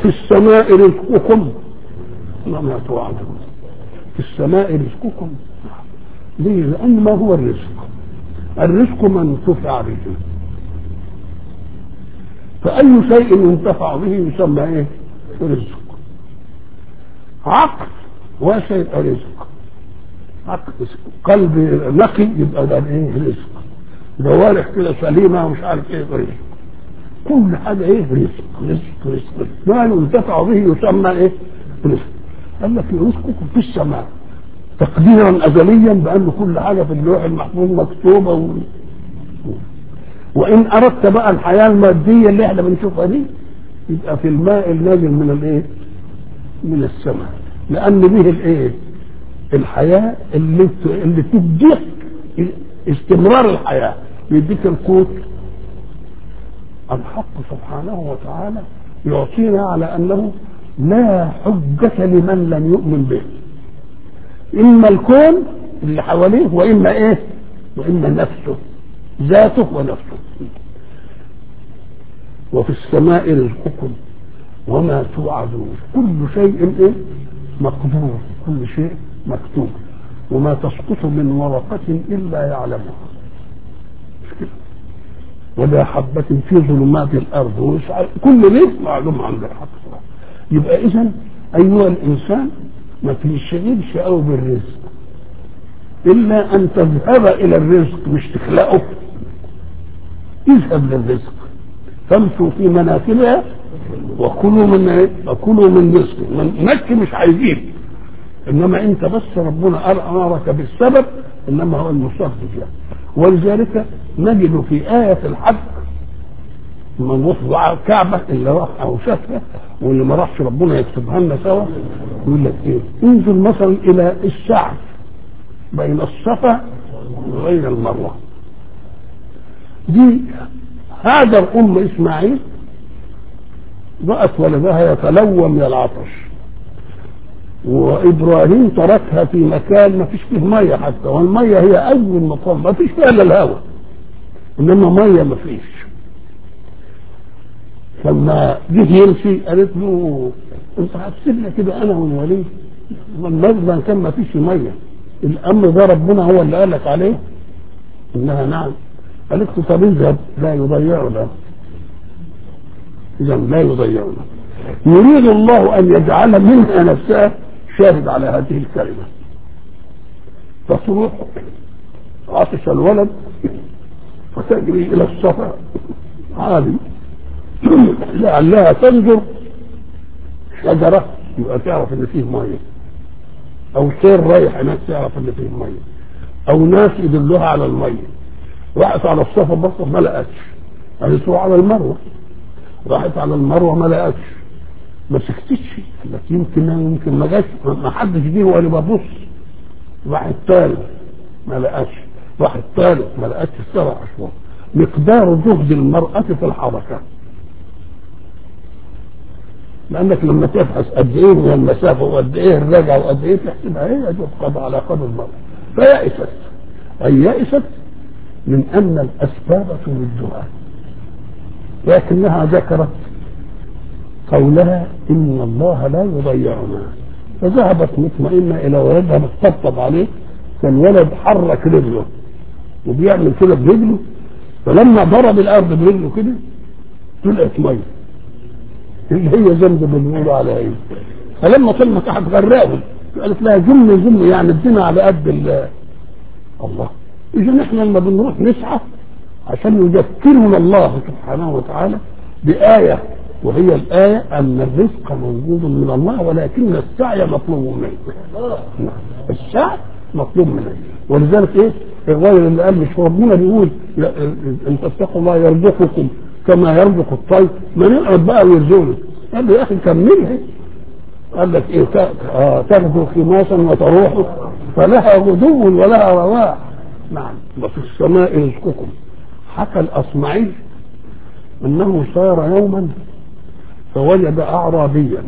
وفي السماء رزقكم وما توعدون في السماء رزقكم ليه؟ لأن ما هو الرزق؟ الرزق ما انتفع به فأي شيء ينتفع به يسمى إيه؟ رزق عقل وشيء رزق عقل قلب نقي يبقى ده ايه رزق جوارح كده سليمه ومش عارف ايه رزق كل حاجه ايه رزق رزق رزق ما ينتفع به يسمى ايه رزق قال لك رزقكم في السماء تقديرا ازليا بان كل حاجه في اللوح المحفوظ مكتوبه و... وان اردت بقى الحياه الماديه اللي احنا بنشوفها دي يبقى في الماء النازل من الايه؟ من السماء لان به الايه؟ الحياه اللي اللي تديك استمرار الحياه يديك القوت الحق سبحانه وتعالى يعطينا على انه لا حجة لمن لم يؤمن به اما الكون اللي حواليه واما ايه واما نفسه ذاته ونفسه وفي السماء رزقكم وما توعدون كل شيء ايه مقدور كل شيء مكتوب وما تسقط من ورقة إلا يعلمها مش كده ولا حبة في ظلمات الأرض كل ده معلوم عند الحق يبقى إذا أيها الإنسان ما تنشغلش قوي بالرزق إلا أن تذهب إلى الرزق مش تخلقه اذهب للرزق فامشوا في مناكبها وكلوا من وكلوا من رزقه من مكي مش عايزين انما انت بس ربنا امرك بالسبب انما هو المصرف يعني ولذلك نجد في آية الحج من وصل الكعبة اللي راح أو شافها واللي ما راحش ربنا يكتبها لنا سوا يقول لك إيه؟ انزل مثلا إلى السعي بين الصفا وبين المروة دي هاجر أم إسماعيل رأت ولدها يتلوى من العطش وابراهيم تركها في مكان ما فيش فيه ميه حتى والميه هي اول مقام ما فيش فيها الا الهواء انما ميه ما فيش لما جه يمشي قالت له انت هتسيبنا كده انا والوليد المسجد كان ما فيش ميه الامر ده ربنا هو اللي قال لك عليه انها نعم قالت له طب اذهب لا يضيعنا اذا لا يضيعنا يريد الله ان يجعل منها نفسها شاهد على هذه الكلمة فتروح عطش الولد فتجري إلى الصفا عالي لعلها تنظر شجرة يبقى تعرف إن فيه مية أو سير رايح هناك تعرف إن فيه مية أو ناس يدلوها على المية راحت على الصفا بصة ما لقتش قالت على المروة راحت على المروة ما لقتش ما سكتتش لك يمكن يمكن ما جاش ما حدش جه وانا ببص راح الثالث ما لقاش راح الثالث ما لقاش السبع اشهر مقدار جهد المرأة في الحركة لأنك لما تبحث قد إيه من المسافة وقد إيه الرجعة وقد إيه تحسبها هي تفقد على قدر المرأة فيأست أي يأست من أن الأسباب تردها لكنها ذكرت قولها إن الله لا يضيعنا فذهبت مطمئنة إلى ولدها بتطبطب عليه كان ولد حرك رجله وبيعمل كده برجله فلما ضرب الأرض برجله كده طلعت مية اللي هي ذنب بنقولوا على ايه فلما طلعت تحت غراهم قالت لها جم جم يعني ادينا على قد الله اذا احنا لما بنروح نسعى عشان يذكرنا الله سبحانه وتعالى بآية وهي الآية أن الرزق موجود من الله ولكن السعي مطلوب منك السعي مطلوب منك ولذلك ايه الراجل اللي قال مش ربنا بيقول ان تتقوا الله يرزقكم كما يرزق الطير ما نقعد بقى ويرزقنا قال له يا اخي كملها قال لك ايه تغدو خماسا وتروح فلها غدو ولها رواح نعم وفي السماء رزقكم حكى الاصمعي انه صار يوما فوجد اعرابيا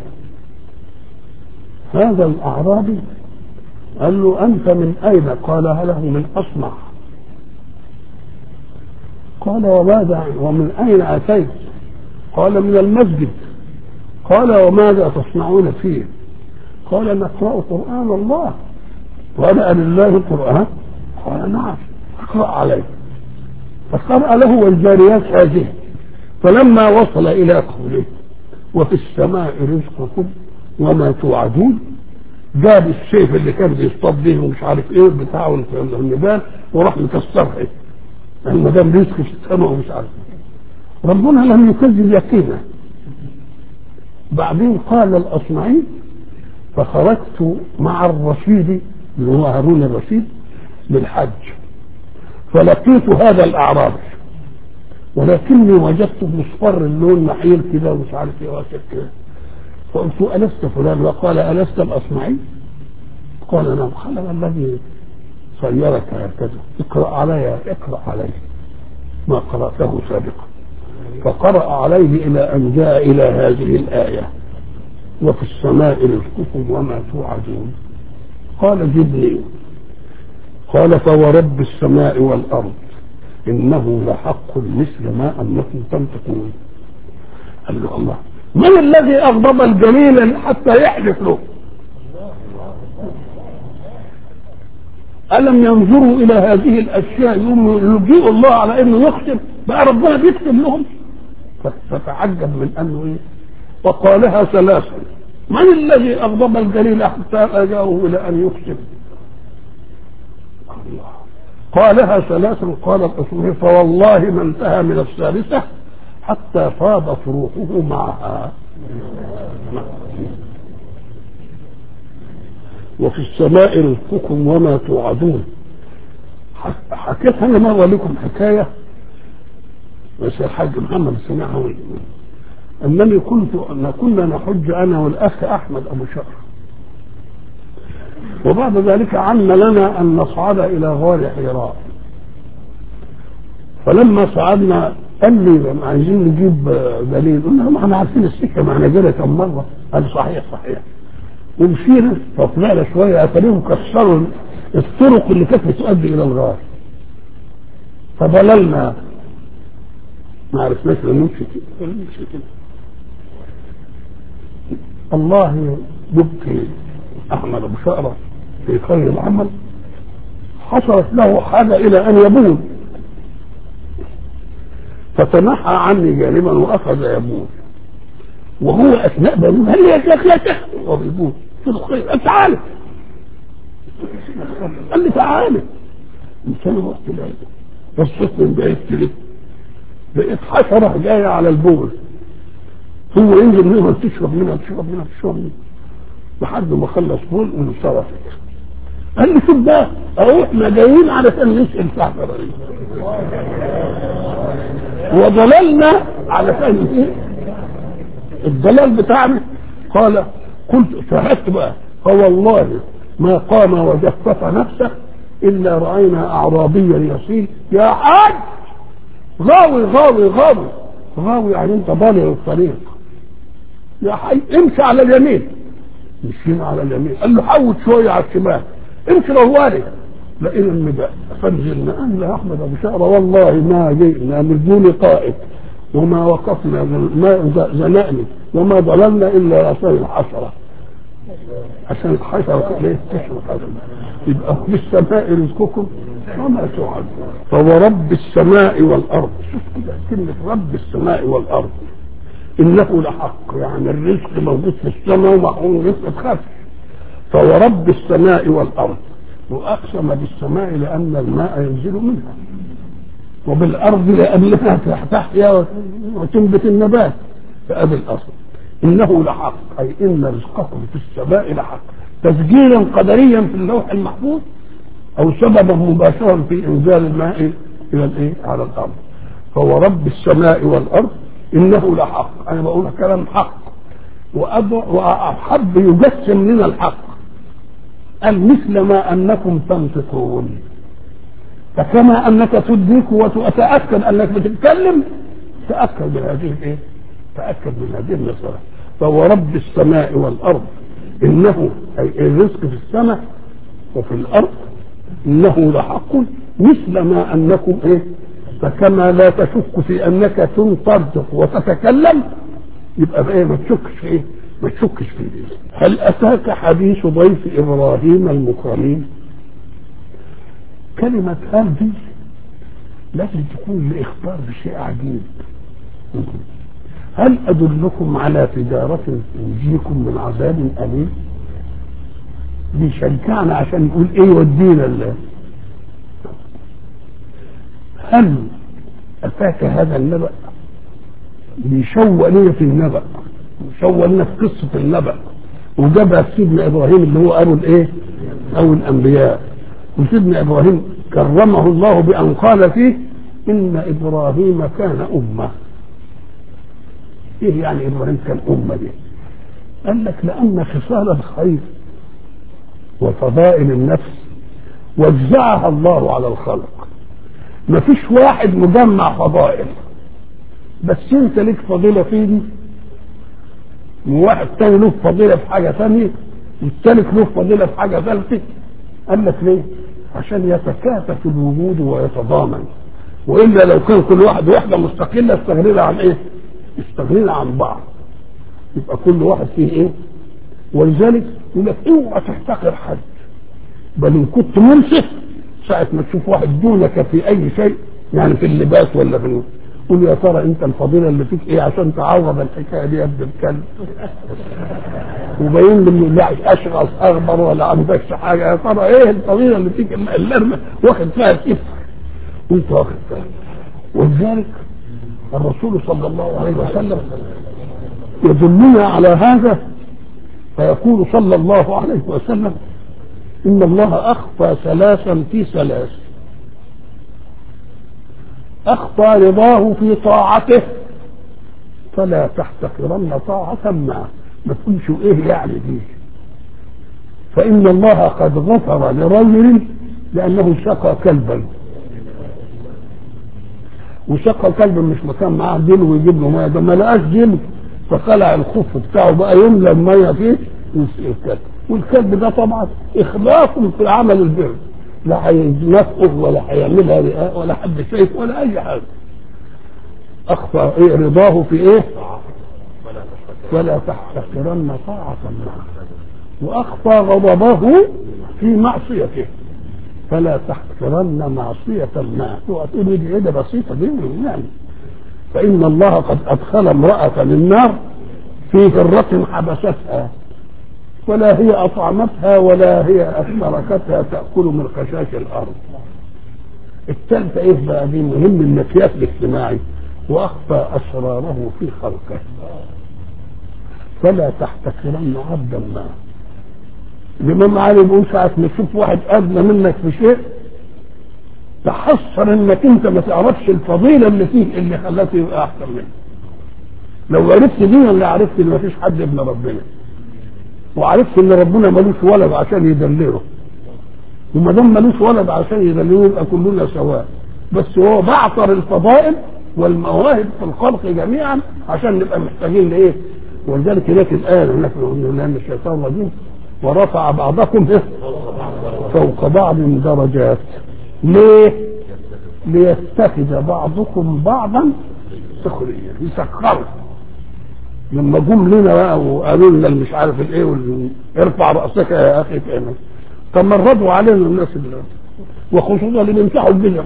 هذا الاعرابي قال له انت من اين قالها له من اصمع قال وماذا ومن اين اتيت قال من المسجد قال وماذا تصنعون فيه قال نقرأ قرآن الله وأنا لله القرآن قال نعم اقرأ عليه فقرأ له والجاريات هذه فلما وصل إلى قوله وفي السماء رزقكم وما توعدون جاب السيف اللي كان بيصطاد به ومش عارف ايه بتاعه النبال وراح مكسرها يعني ما دام رزق في السماء ومش عارف إيه. ربنا لم يكذب يقينا بعدين قال الاصمعي فخرجت مع الرشيد اللي هو هارون الرشيد للحج فلقيت هذا الاعرابي ولكني وجدته مصفر اللون محيل كده ومش عارف ايه واسف كده فقلت ألست فلان وقال ألست الأصمعي قال نعم قال ما الذي صيرك هكذا اقرأ علي اقرأ علي ما قرأته سابقا فقرأ عليه إلى أن جاء إلى هذه الآية وفي السماء رزقكم وما توعدون قال جبني قال فورب السماء والأرض إنه لحق مثل ما أنكم تنطقون قال له الله من الذي أغضب الجليل حتى يحلف له ألم ينظروا إلى هذه الأشياء يلجئوا الله على أنه يختم بقى ربنا بيكتب لهم فتعجب من أنه إيه وقالها ثلاثا من الذي أغضب الجليل حتى أجاؤه إلى أن يختم الله قالها ثلاثا قال الأصولي فوالله ما انتهى من الثالثة حتى فاضت روحه معها وفي السماء رزقكم وما توعدون حكيت انا مره لكم حكايه بس الحاج محمد سمعها انني كنت ان كنا نحج انا والاخ احمد ابو شهر وبعد ذلك عم لنا ان نصعد الى غار حراء فلما صعدنا قال لي عايزين نجيب دليل قلنا ما احنا عارفين السكه ما احنا جينا كم مره قال صحيح صحيح ومشينا فطلعنا شويه اتاريهم كسروا الطرق اللي كانت بتؤدي الى الغار فضللنا ما عرفناش نمشي كده نمشي كده الله يبقي احمد ابو شقره في خير العمل حصلت له حاجه الى ان يبول فتنحى عني جانبا واخذ يبول وهو اثناء بول هل يا شيخ لا تحت وهو بيبول قلت له خير تعالى قال لي تعالى انسان وقت العيد بصيت من بعيد كده لقيت حشره جايه على البول هو ينزل منها تشرب منها تشرب منها تشرب منها لحد ما خلص بول وانصرفت قال لي شوف ده اهو احنا جايين علشان نسال الكعبه وضللنا علشان ايه الضلال بتاعنا قال قلت شاهدت بقى فوالله ما قام وجفف نفسه الا راينا اعرابيا يصيل يا حاج غاوي غاوي غاوي غاوي يعني انت ضالع الطريق يا حي امشي على اليمين مشينا على اليمين قال له حوت شويه على الشمال امشي روالي لقينا النداء فنزلنا قال يا احمد ابو شعره والله ما جئنا من دون قائد وما وقفنا ما زنقنا وما ضللنا الا عشان الحشره عشان الحشره ليه تشرب هذا يبقى في السماء رزقكم وما توعد فورب السماء والارض شوف كده كلمه رب السماء والارض انه لحق يعني الرزق موجود في السماء ومحروم الرزق تخافش فورب السماء والارض واقسم بالسماء لان الماء ينزل منها وبالارض لانها تحيا وتنبت النبات فابي الاصل انه لحق اي ان رزقكم في السماء لحق تسجيلا قدريا في اللوح المحفوظ او سببا مباشرا في انزال الماء الى الايه على الارض فهو رب السماء والارض انه لحق انا بقول كلام حق واحب يجسم لنا الحق قال مثل ما انكم تنطقون فكما انك تدرك وتتاكد انك بتتكلم تاكد من هذه الايه؟ تاكد من هذه النصره فهو رب السماء والارض انه اي الرزق في السماء وفي الارض انه لحق مثل ما انكم ايه؟ فكما لا تشك في انك تنطق وتتكلم يبقى بقى ما تشكش في ايه ما تشكش في دي هل اتاك حديث ضيف ابراهيم المكرمين كلمة هل دي لازم تكون لإخبار بشيء عجيب هل أدلكم على تجارة تنجيكم من عذاب أليم بيشجعنا عشان نقول ايه يودينا الله هل اتاك هذا النبأ بيشوق لنا في النبأ بيشوق لنا في قصة النبأ وجابها في سيدنا ابراهيم اللي هو ابو الايه؟ ابو الانبياء وسيدنا ابراهيم كرمه الله بان قال فيه ان ابراهيم كان امه ايه يعني ابراهيم كان امه دي؟ قال لك لان خصال الخير وفضائل النفس وزعها الله على الخلق ما فيش واحد مجمع فضائل بس انت ليك فضيله في دي وواحد تاني له فضيله في حاجه ثانيه والثالث له فضيله في حاجه ثالثه قال لك ليه؟ عشان يتكاتف الوجود ويتضامن والا لو كان كل واحد واحده مستقله استغنينا عن ايه؟ استغنينا عن بعض يبقى كل واحد فيه ايه؟ ولذلك يقول لك اوعى تحتقر حد بل ان كنت منصف ساعة ما تشوف واحد دونك في أي شيء يعني في اللباس ولا في قول يا ترى أنت الفضيلة اللي فيك إيه عشان تعوض الحكاية دي يا ابن الكلب وبين لي لا أشغل أخبر ولا عندكش حاجة يا ترى إيه الفضيلة اللي فيك اللي واخد فيها كيف وأنت واخد فيها ولذلك الرسول صلى الله عليه وسلم يدلنا على هذا فيقول صلى الله عليه وسلم إن الله أخفى ثلاثا في ثلاث أخفى رضاه في طاعته فلا تحتقرن طاعة ما ما تقولش إيه يعني دي فإن الله قد غفر لرجل لأنه سقى كلبا وسقى كلبا مش مكان معاه دين ويجيب له ميه ده ما لقاش دين فخلع الخف بتاعه بقى يملى الميه فيه ويسقي الكلب والكلب ده طبعا اخلاص في عمل البر لا هينفقه ولا هيعملها رئاء ولا حد شايف ولا اي حاجه اخفى إيه رضاه في ايه ولا تحتقرن طاعة الله واخفى غضبه في معصيته فلا تحتقرن معصية ما تقول دي ده بسيطة دي يعني فإن الله قد أدخل امرأة للنار في هرة حبستها ولا هي أطعمتها ولا هي تركتها تأكل من خشاش الأرض الثالثة إيه بقى دي مهم المكياس الاجتماعي وأخفى أسراره في خلقه فلا تحتكرن عبدا ما الإمام علي بيقول ساعة ما تشوف واحد أدنى منك في شيء تحسر انك انت ما تعرفش الفضيلة اللي فيه اللي خلاته يبقى احسن منك لو عرفت دي ولا عرفت ان ما فيش حد ابن ربنا وعرفت ان ربنا ملوش ولد عشان يدلله وما دام ملوش ولد عشان يدلله يبقى كلنا سواء بس هو بعثر الفضائل والمواهب في الخلق جميعا عشان نبقى محتاجين لايه ولذلك هناك الآية هناك لأن الشيطان رجيم ورفع بعضكم فوق بعض درجات ليه؟ ليتخذ بعضكم بعضا سخريا يسخروا لما جم لنا بقى وقالوا لنا مش عارف الايه وال... ارفع راسك يا اخي فاهم تمردوا علينا الناس اللي وخصوصا اللي بيمسحوا البدع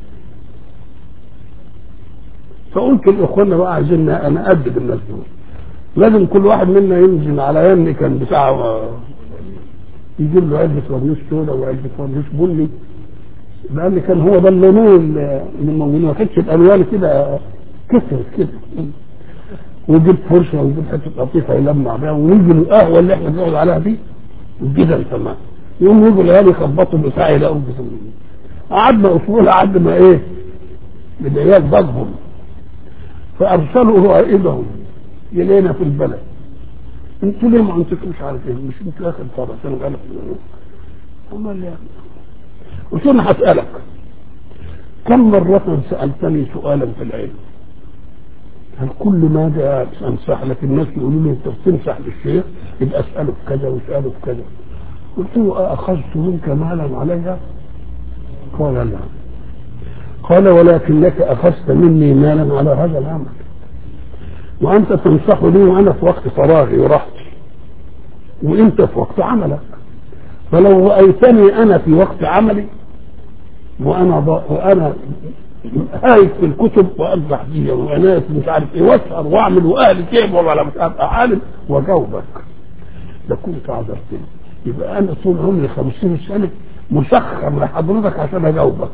فقلت لاخواننا بقى عايزين انا ادب الناس دول لازم كل واحد منا ينزل على يمني كان بتاع يجيب له علبه ورنيش سودا وعلبه ورنيش بني لان كان هو ده اللونين اللي موجودين ما كانتش الالوان كده كتر كده ويجيب فرشه ويجيب حته قطيفه يلمع بيها ويجي القهوه اللي احنا بنقعد عليها دي الجدل كمان يوم يجوا العيال يخبطوا بتاع يلاقوا قعدنا اسبوع لحد ما ايه العيال ضجهم فارسلوا رائدهم الينا في البلد انتوا ليه ما عندكم مش عارف ايه مش انتوا اخر طبعا عشان قالك امال يا قلت له هسألك كم مرة سألتني سؤالا في العلم هل كل ما جاء انصح لك الناس يقولوا لي انت بتنصح للشيخ يبقى اساله في كذا واساله في كذا قلت له اخذت منك مالا عليها قال لا قال ولكنك اخذت مني مالا على هذا العمل وانت تنصح لي وانا في وقت فراغي وراحتي وانت في وقت عملك فلو رايتني انا في وقت عملي وانا ض... وانا هايف في الكتب وامزح فيها وانا مش عارف ايه واسهر واعمل واهلي كيف ولا مش عارف عالم واجاوبك لكنت عذرتني يبقى انا طول عمري خمسين سنه مسخر لحضرتك عشان اجاوبك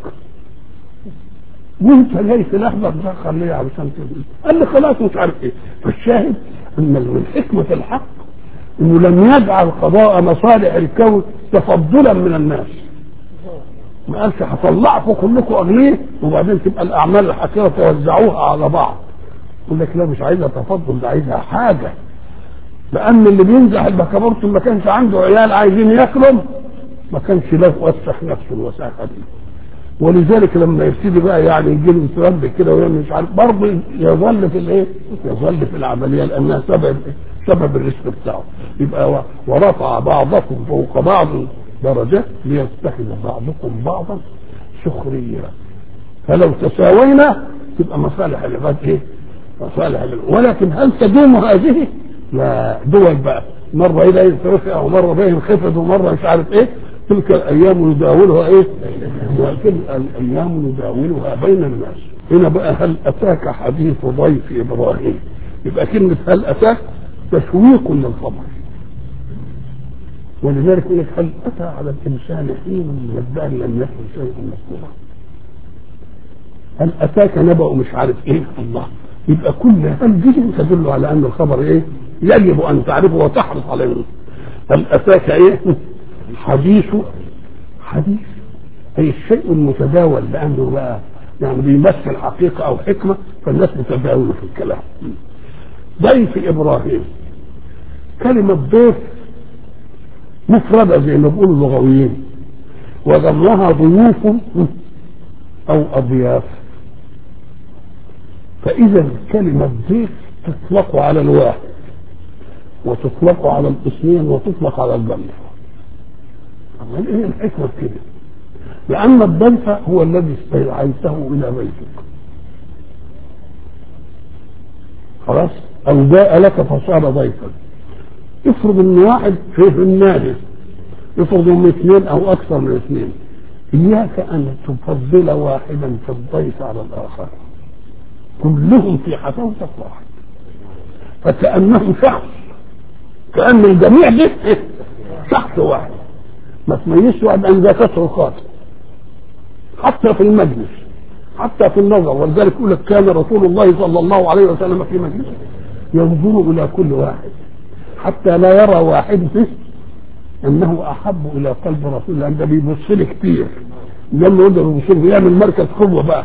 وانت جاي في لحظه مسخر ليه علشان تقول قال لي خلاص مش عارف ايه فالشاهد ان من حكمه الحق انه لم يجعل قضاء مصالح الكون تفضلا من الناس ما قالش هطلعكم كلكم اغنيه وبعدين تبقى الاعمال الحقيره توزعوها على بعض يقول لك لا مش عايزها تفضل ده عايزها حاجه لان اللي بينزح البكابورت ما كانش عنده عيال عايزين ياكلوا ما كانش له وسخ نفسه الوساخه دي ولذلك لما يبتدي بقى يعني يجي له يتربي كده ويعمل مش عارف برضه يظل في الايه؟ يظل في العمليه لانها سبب سبب الرزق بتاعه يبقى ورفع بعضكم فوق بعض درجات ليتخذ بعضكم بعضا سخريا فلو تساوينا تبقى مصالح العباد ايه؟ مصالح العباد ولكن هل تدوم هذه؟ لا دول بقى مره الى يترفع ومره بقى ينخفض ومره مش عارف ايه تلك الايام نداولها ايه؟ تلك الايام نداولها بين الناس هنا بقى هل اتاك حديث ضيف ابراهيم يبقى كلمه هل اتاك تشويق للخبر ولذلك يقول لك هل اتى على الانسان حين من الدهر لم يكن شيئا مذكورا هل اتاك نبأ مش عارف ايه الله يبقى كل هل دي تدل على ان الخبر ايه يجب ان تعرفه وتحرص عليه هل اتاك ايه حديث حديث اي الشيء المتداول لانه بقى يعني بيمثل حقيقه او حكمه فالناس بتتداول في الكلام ضيف ابراهيم كلمه ضيف مفردة زي ما بيقولوا اللغويين وجمعها ضيوف أو أضياف فإذا كلمة ضيف تطلق على الواحد وتطلق على الاثنين وتطلق على الجمع أمال إيه الحكمة في كده؟ لأن الضيف هو الذي استدعيته إلى بيتك خلاص أو جاء لك فصار ضيفا افرض ان واحد فيه النادي افرض ان اثنين او اكثر من اثنين اياك ان تفضل واحدا في الضيف على الاخر كلهم في حفاوتك واحد فكانهم شخص كان الجميع ده شخص واحد ما تميزش واحد عن ذا كسر خاطر حتى في المجلس حتى في النظر ولذلك يقول لك كان رسول الله صلى الله عليه وسلم في مجلسه ينظر الى كل واحد حتى لا يرى واحد فيه انه احب الى قلب رسول الله ده بيبص لي كتير لما يقدر يبص له يعمل مركز قوه بقى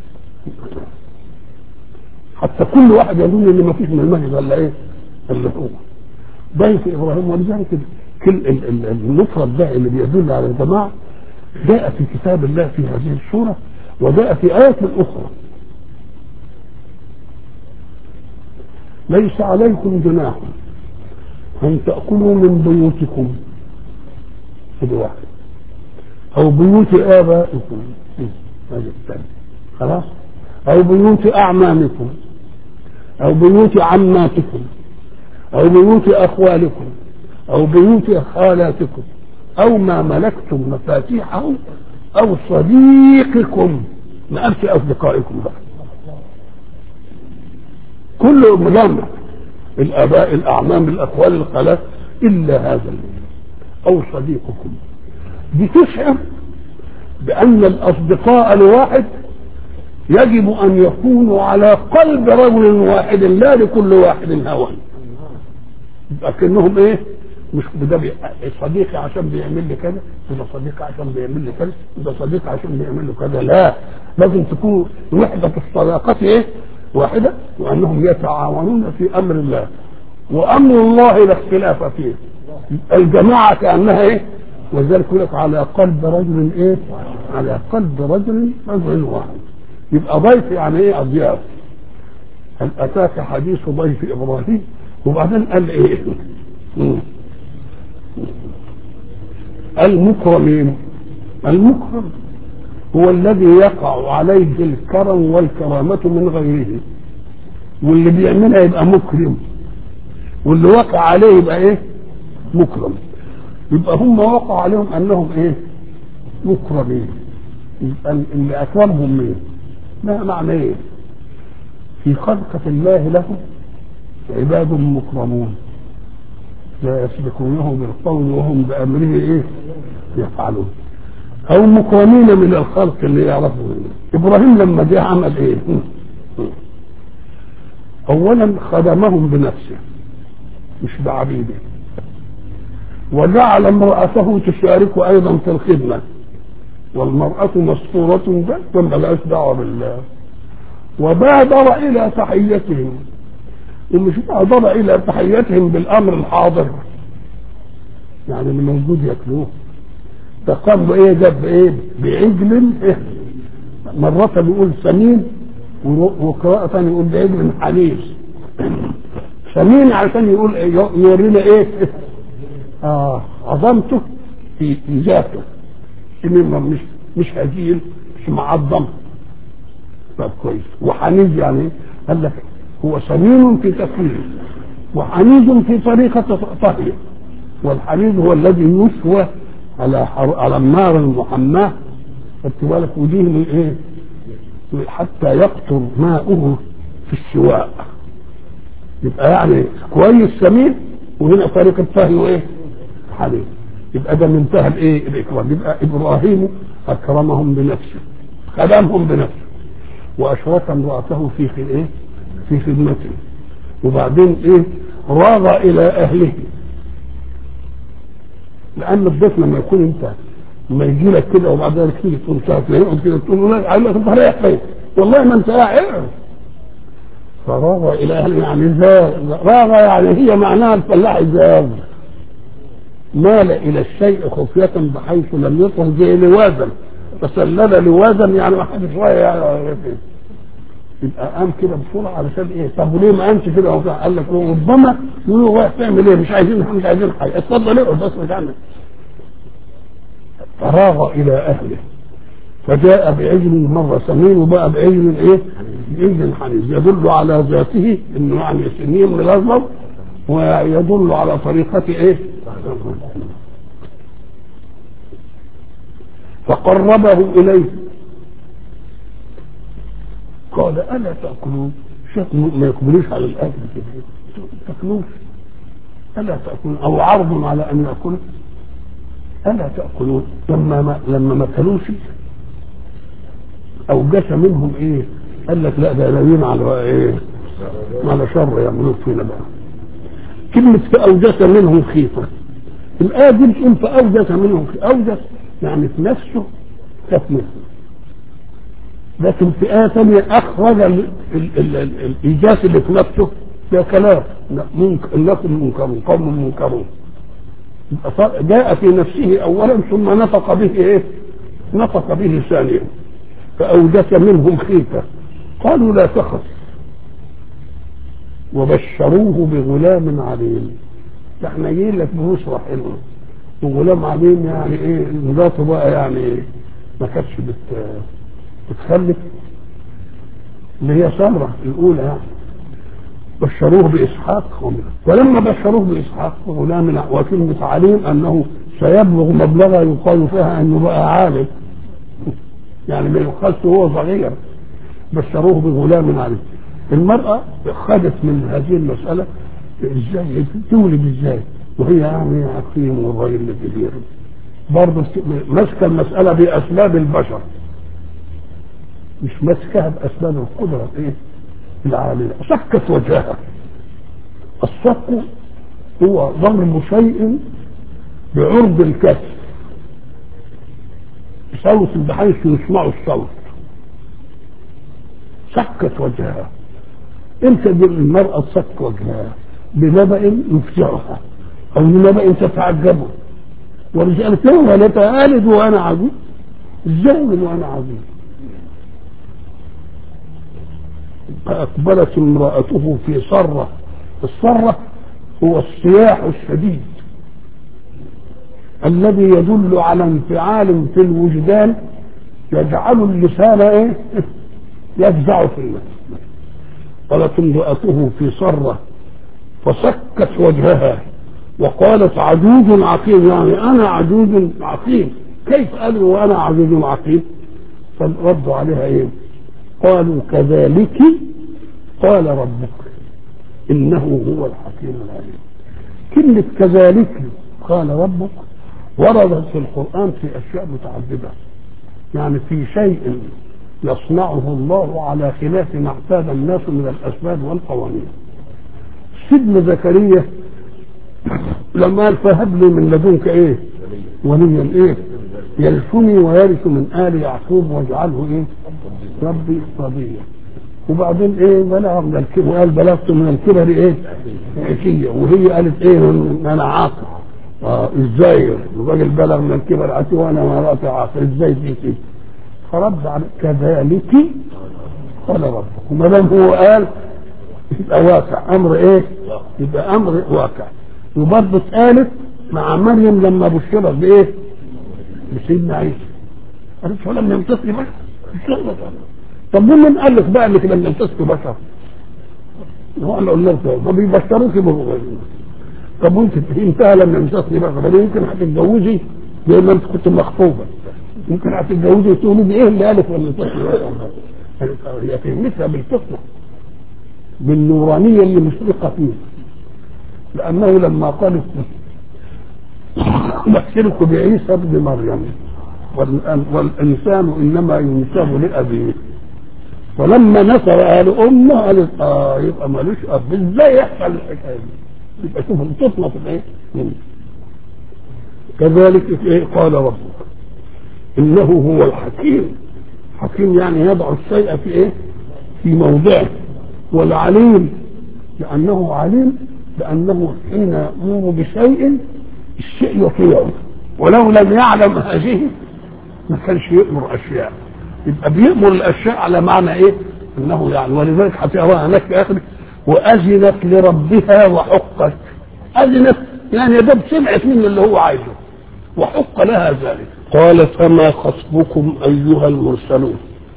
حتى كل واحد يظن ان ما فيش من المجد الا ايه؟ الا هو ضيف ابراهيم ولذلك كل المفرد ده اللي بيدل على الجماعه جاء في كتاب الله في هذه السوره وجاء في آية أخرى ليس عليكم جناح أن تأكلوا من بيوتكم هذه واحد أو بيوت آبائكم هذا الثاني خلاص أو بيوت أعمامكم أو بيوت عماتكم أو بيوت أخوالكم أو بيوت خالاتكم أو ما ملكتم مفاتيحه أو صديقكم ما قالش أصدقائكم بقى كله مجمع الآباء الأعمام الأخوال الخالات إلا هذا أو صديقكم بتشعر بأن الأصدقاء الواحد يجب أن يكونوا على قلب رجل واحد لا لكل واحد هوى لكنهم إيه مش ده صديقي عشان بيعمل لي كذا وده صديقي عشان بيعمل لي كذا وده صديقي عشان بيعمل له كذا لا لازم تكون وحدة الصداقة ايه واحدة وانهم يتعاونون في امر الله وامر الله لا اختلاف فيه الجماعة كانها ايه ولذلك يقول لك على قلب رجل ايه على قلب رجل رجل واحد يبقى ضيف يعني ايه اضياف هل اتاك حديث ضيف ابراهيم وبعدين قال ايه مم. المكرمين المكرم هو الذي يقع عليه الكرم والكرامة من غيره واللي بيعملها يبقى مكرم واللي وقع عليه يبقى ايه مكرم يبقى هم وقع عليهم انهم ايه مكرمين يبقى اللي اكرمهم مين ما معنى ايه في خلقة الله لهم عباد مكرمون لا يسبقونه بالقول وهم بأمره إيه يفعلون أو مكرمين من الخلق اللي يعرفوا إبراهيم لما جه عمل إيه أولا خدمهم بنفسه مش بعبيده وجعل امرأته تشارك أيضا في الخدمة والمرأة مسطورة ده ملهاش دعوة بالله وبادر إلى تحيتهم ومش بادر إلى تحيتهم بالأمر الحاضر يعني اللي موجود ياكلوه فقام بإيه جاب بإيه بعجل إيه مرة بيقول سمين وقراءة ثانية يقول بعجل حنيف سمين عشان يقول يورينا إيه آه عظمته في في ذاته مش مش هزيل مش معظم طب كويس وحنيز يعني ايه؟ قال لك هو سمين في تكوينه وحنيز في طريقة طهيه والحنيز هو الذي يسوى على حر... على النار المحماة خدت بالك وديه من ايه؟ حتى يقطر ماؤه في السواء يبقى يعني كويس سمين وهنا طريقة طهيه ايه؟ حنيز يبقى ده منتهى الايه؟ الاكرام يبقى ابراهيم اكرمهم بنفسه خدمهم بنفسه واشرك امراته في في ايه؟ في خدمته وبعدين ايه؟ راغ الى اهله لان الضيف لما يكون انت لما يجي لك كده وبعد ذلك تيجي تقول ساعه يقعد كده تقول له لا عايز انت رايح فين؟ والله ما انت قاعد فراغ الى اهله يعني زاغ راغ يعني هي معناها الفلاح زاغ مال الى الشيء خفية بحيث لم يطل زي لوازا فسلل لوازا يعني ما حدش رايح يعني يبقى قام كده بسرعه علشان ايه؟ طب وليه ما قامش كده وبتاع؟ قال لك ربما يقولوا رايح تعمل ايه؟ مش عايزين مش عايزين حاجه اتفضل اقعد بس مش عندك فراغ الى اهله فجاء بعجل مره سمين وبقى بعجل ايه؟ بعجل حنيز يدل على ذاته انه يعني سنين من الازرق ويدل على طريقة ايه فقربه اليه قال الا تاكلون شك ما يقبلوش على الاكل كده تاكلوش الا تاكلون او عرض على ان ياكلوا الا تاكلون لما ما لما ما كلوش اوجس منهم ايه قال لك لا ده ناويين على ايه على شر يعملوه فينا بقى كلمة فأوجس منهم خيفة الآية دي بتقول فأوجس منهم خيفة أوجس يعني في نفسه خاف منهم لكن في آية ثانية أخرج الإيجاس اللي في نفسه ده كلام إنكم منكرون قوم منكرون جاء في نفسه أولا ثم نطق به إيه؟ نطق به ثانيا فأوجس منهم خيفة قالوا لا تخف وبشروه بغلام عليم احنا جايين لك بنصرة حلوة وغلام عليم يعني ايه مراته بقى يعني ما كانتش بت بتخلف اللي هي سمرة الأولى يعني بشروه بإسحاق ولما بشروه بإسحاق غلام وكلمة عليم أنه سيبلغ مبلغا يقال فيها أنه بقى عالم يعني ما يقالش هو صغير بشروه بغلام عليم المرأة خدت من هذه المسألة ازاي تولد ازاي وهي يعني حكيم والراجل كبير برضه ماسكة المسألة بأسباب البشر مش ماسكها بأسباب القدرة ايه العالية صكت وجهها الصك هو ضرب شيء بعرض الكف صوت بحيث يسمع الصوت سكت وجهها امتى المرأة تصك وجهها بنبأ يفزعها أو بنبأ تتعجبه ورجالة له ولا تآلد وأنا عظيم ازاي وأنا عظيم فأقبلت امرأته في صرة الصرة هو الصياح الشديد الذي يدل على انفعال في الوجدان يجعل اللسان ايه يفزع في النفس قالت امرأته في صرة فسكت وجهها وقالت عجوز عقيم يعني أنا عجوز عقيم كيف قالوا وأنا عجوز عقيم فردوا عليها إيه قالوا كذلك قال ربك إنه هو الحكيم العليم كلمة كذلك قال ربك وردت في القرآن في أشياء متعددة يعني في شيء يصنعه الله على خلاف ما اعتاد الناس من الأسباب والقوانين سيدنا زكريا لما قال فهب لي من لدنك ايه وليا ايه يرثني ويرث من ال يعقوب واجعله ايه ربي رضيا وبعدين ايه بلغ من الكبر وقال بلغت من الكبر ايه عتية وهي قالت ايه انا عاقل اه ازاي الراجل بلغ من الكبر عتية وانا مراتي عاقل ازاي دي كده فرد على كذلك قال ربك وما دام هو قال يبقى واقع امر ايه يبقى امر واقع وبرضه اتقالت مع مريم لما بشرت بايه بسيدنا عيسى قالت فلم يمسسني بشر طب مين قال لك بقى انك لم يمسسك بشر هو انا قلنا لك ما بيبشروك طب وانت انتهى لم يمسسني بشر يمكن هتتجوزي زي ما انت كنت مخطوبه ممكن هتتجوزي وتقولي دي ايه اللي قالت ولا بشر هي فهمتها بالفطنه بالنورانية اللي مشرقة فيه لأنه لما قال أبشرك بعيسى ابن مريم والإنسان إنما ينسب لأبيه فلما نصر أهل أمه قالت آه يبقى مالوش أب إزاي يحصل الحكاية دي؟ يبقى شوف الفطنة في الإيه؟ كذلك إيه قال ربك إنه هو الحكيم حكيم يعني يضع الشيء في إيه؟ في موضعه والعليم لأنه عليم لأنه حين يأمر بشيء الشيء يطيعه ولو لم يعلم هذه ما كانش يأمر أشياء يبقى بيأمر الأشياء على معنى إيه؟ أنه يعني ولذلك هتقراها هناك في آخر وأذنت لربها وحقت أذنت يعني يا دوب سمعت منه اللي هو عايزه وحق لها ذلك قال فما خطبكم أيها المرسلون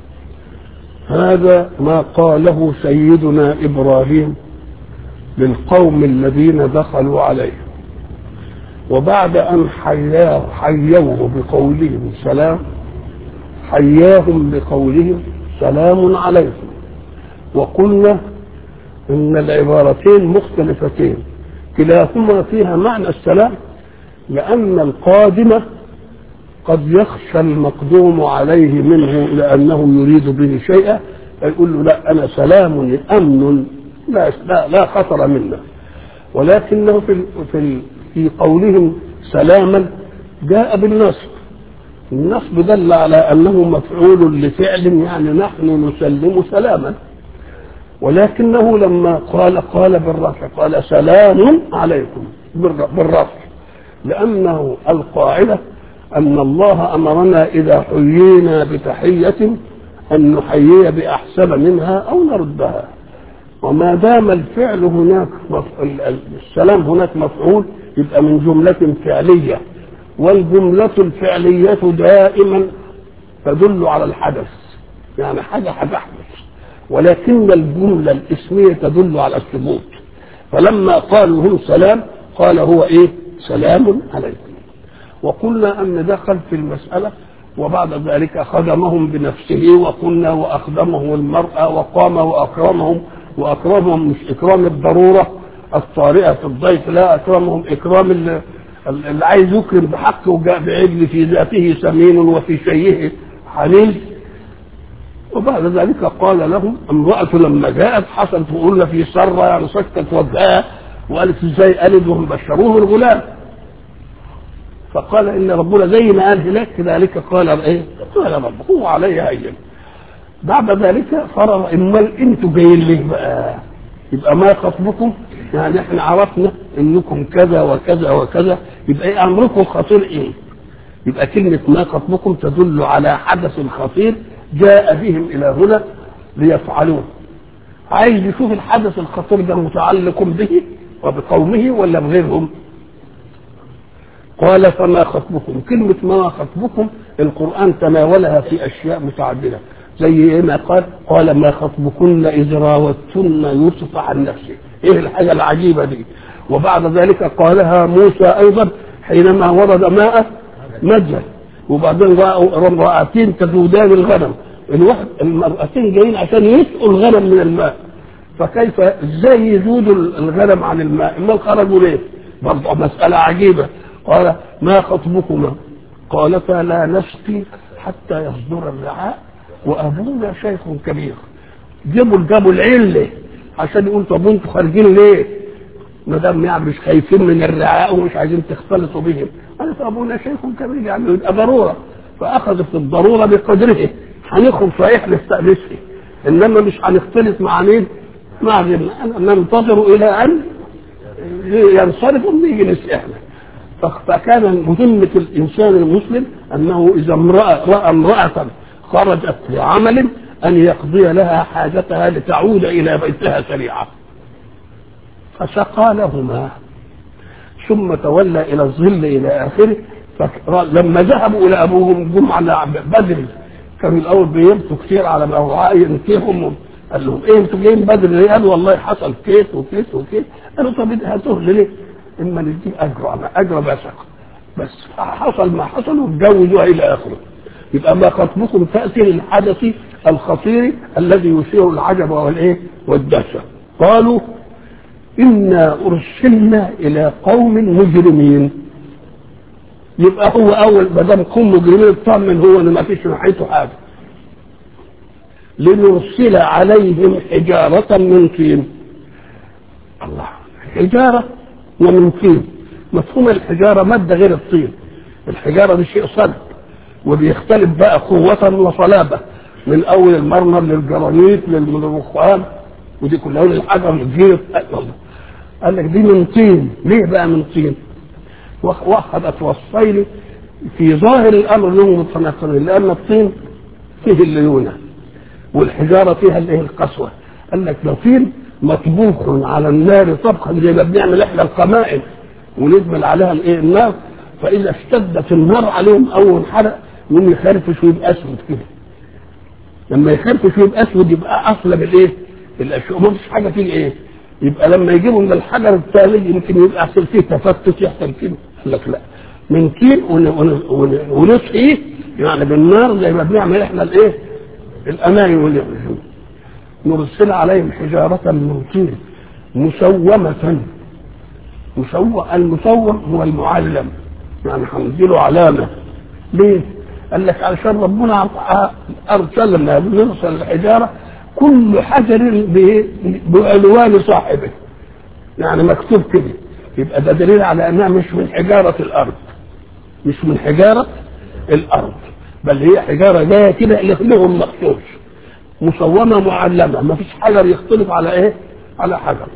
هذا ما قاله سيدنا ابراهيم للقوم الذين دخلوا عليه وبعد ان حياه حيوه بقولهم سلام حياهم بقولهم سلام عليكم وقلنا ان العبارتين مختلفتين كلاهما فيها معنى السلام لان القادمه قد يخشى المقدوم عليه منه لأنه يريد به شيئا فيقول له لا أنا سلام أمن لا لا, لا خطر منا ولكنه في في في قولهم سلاما جاء بالنصب النصب دل على أنه مفعول لفعل يعني نحن نسلم سلاما ولكنه لما قال قال بالرفع قال سلام عليكم بالرفع لأنه القاعدة أن الله أمرنا إذا حيينا بتحية أن نحيي بأحسن منها أو نردها وما دام الفعل هناك السلام هناك مفعول يبقى من جملة فعلية والجملة الفعلية دائما تدل على الحدث يعني حاجة هتحدث ولكن الجملة الاسمية تدل على الثبوت فلما قالوا هم سلام قال هو ايه سلام عليكم وقلنا أن دخل في المسألة وبعد ذلك خدمهم بنفسه وقلنا وأخدمهم المرأة وقام وأكرمهم وأكرمهم مش إكرام الضرورة الطارئة في الضيف لا أكرمهم إكرام اللي عايز يكرم بحق وجاء بعجل في ذاته سمين وفي شيئه حنين وبعد ذلك قال لهم امرأة لما جاءت حصلت وقلنا في سرة يعني سكت وجهها وقالت ازاي ألد وهم بشروه الغلام فقال ان ربنا زي ما قال هناك كذلك قال ايه؟ قال رب هو علي هين بعد ذلك فرغ امال انتوا جايين ليه بقى؟ يبقى ما خطبكم يعني احنا عرفنا انكم كذا وكذا وكذا يبقى ايه امركم خطير ايه؟ يبقى كلمة ما خطبكم تدل على حدث خطير جاء بهم إلى هنا ليفعلوه عايز يشوف الحدث الخطير ده متعلق به وبقومه ولا بغيرهم قال فما خطبكم كلمة ما خطبكم القرآن تناولها في أشياء متعددة زي ما قال قال ما خطبكن إذ راوتن يوسف عن نفسه إيه الحاجة العجيبة دي وبعد ذلك قالها موسى أيضا حينما ورد ماء مجل وبعدين رأوا امرأتين تذودان الغنم الواحد المرأتين جايين عشان يسقوا الغنم من الماء فكيف ازاي يزودوا الغنم عن الماء ما خرجوا ليه برضه مسألة عجيبة قال ما خطبكما قالتا لا نسقي حتى يصدر الرعاء وابونا شيخ كبير جابوا جابوا العله عشان يقول طب انتوا خارجين ليه؟ ما دام يعني مش خايفين من الرعاء ومش عايزين تختلطوا بهم قال ابونا شيخ كبير يعني يبقى ضروره فاخذت الضروره بقدره هنخرج صحيح نستأنسه انما مش هنختلط مع مين؟ مع ننتظر الى ان ينصرف ونيجي نسأله فكان مهمة الإنسان المسلم أنه إذا امرأة رأى امرأة خرجت لعمل أن يقضي لها حاجتها لتعود إلى بيتها سريعة فسقى لهما ثم تولى إلى الظل إلى آخره لما ذهبوا إلى أبوهم جم على بدر كانوا الأول بيبكوا كتير على ما هو ينكيهم قال لهم ايه انتوا جايين بدر ليه؟ قالوا والله حصل كيت وكيت وكيت قالوا طب هاتوه ليه؟ اما نديك اجر اجر بسق بس حصل ما حصل واتجوزوها الى اخره يبقى ما خطبكم تاتي للحدث الخطير الذي يثير العجب والايه والدهشه قالوا انا ارسلنا الى قوم مجرمين يبقى هو اول ما دام قوم مجرمين اطمن هو ان ما فيش ناحيته حاجه لنرسل عليهم حجارة من طين الله حجارة ومن طين مفهوم الحجارة مادة غير الطين الحجارة دي شيء صلب وبيختلف بقى قوة وصلابة من أول المرمر للجرانيت للرخام ودي كلها للحجر للجير قال لك دي من طين ليه بقى من طين؟ وأخذت وصفين في ظاهر الأمر لهم متناقضين لأن الطين فيه الليونة والحجاره فيها الايه القسوه قال لك لو طين مطبوخ على النار طبخا زي ما بنعمل احنا القمائم ونجمل عليها الايه النار فاذا اشتدت النار عليهم او انحرق يقوم يخرفش ويبقى اسود كده لما يخرفش ويبقى اسود يبقى اصلب الايه؟ الاشياء ما فيش حاجه فيه ايه؟ يبقى لما يجيبوا من الحجر الثاني يمكن يبقى يحصل فيه تفتت يحصل كده قال لك لا من طين ونسقيه يعني بالنار زي ما بنعمل احنا الايه؟ الأماني واليقظون نرسل عليهم حجارة من طين مسومة مسوم المسوم هو المعلم يعني هنديله علامة ليه؟ قال لك علشان ربنا أرسلنا بنرسل الحجارة كل حجر بعنوان صاحبه يعني مكتوب كده يبقى ده دليل على انها مش من حجارة الارض مش من حجارة الارض بل هي حجاره جايه كده لهم مخصوص مصومه معلمه ما فيش حجر يختلف على ايه؟ على حجر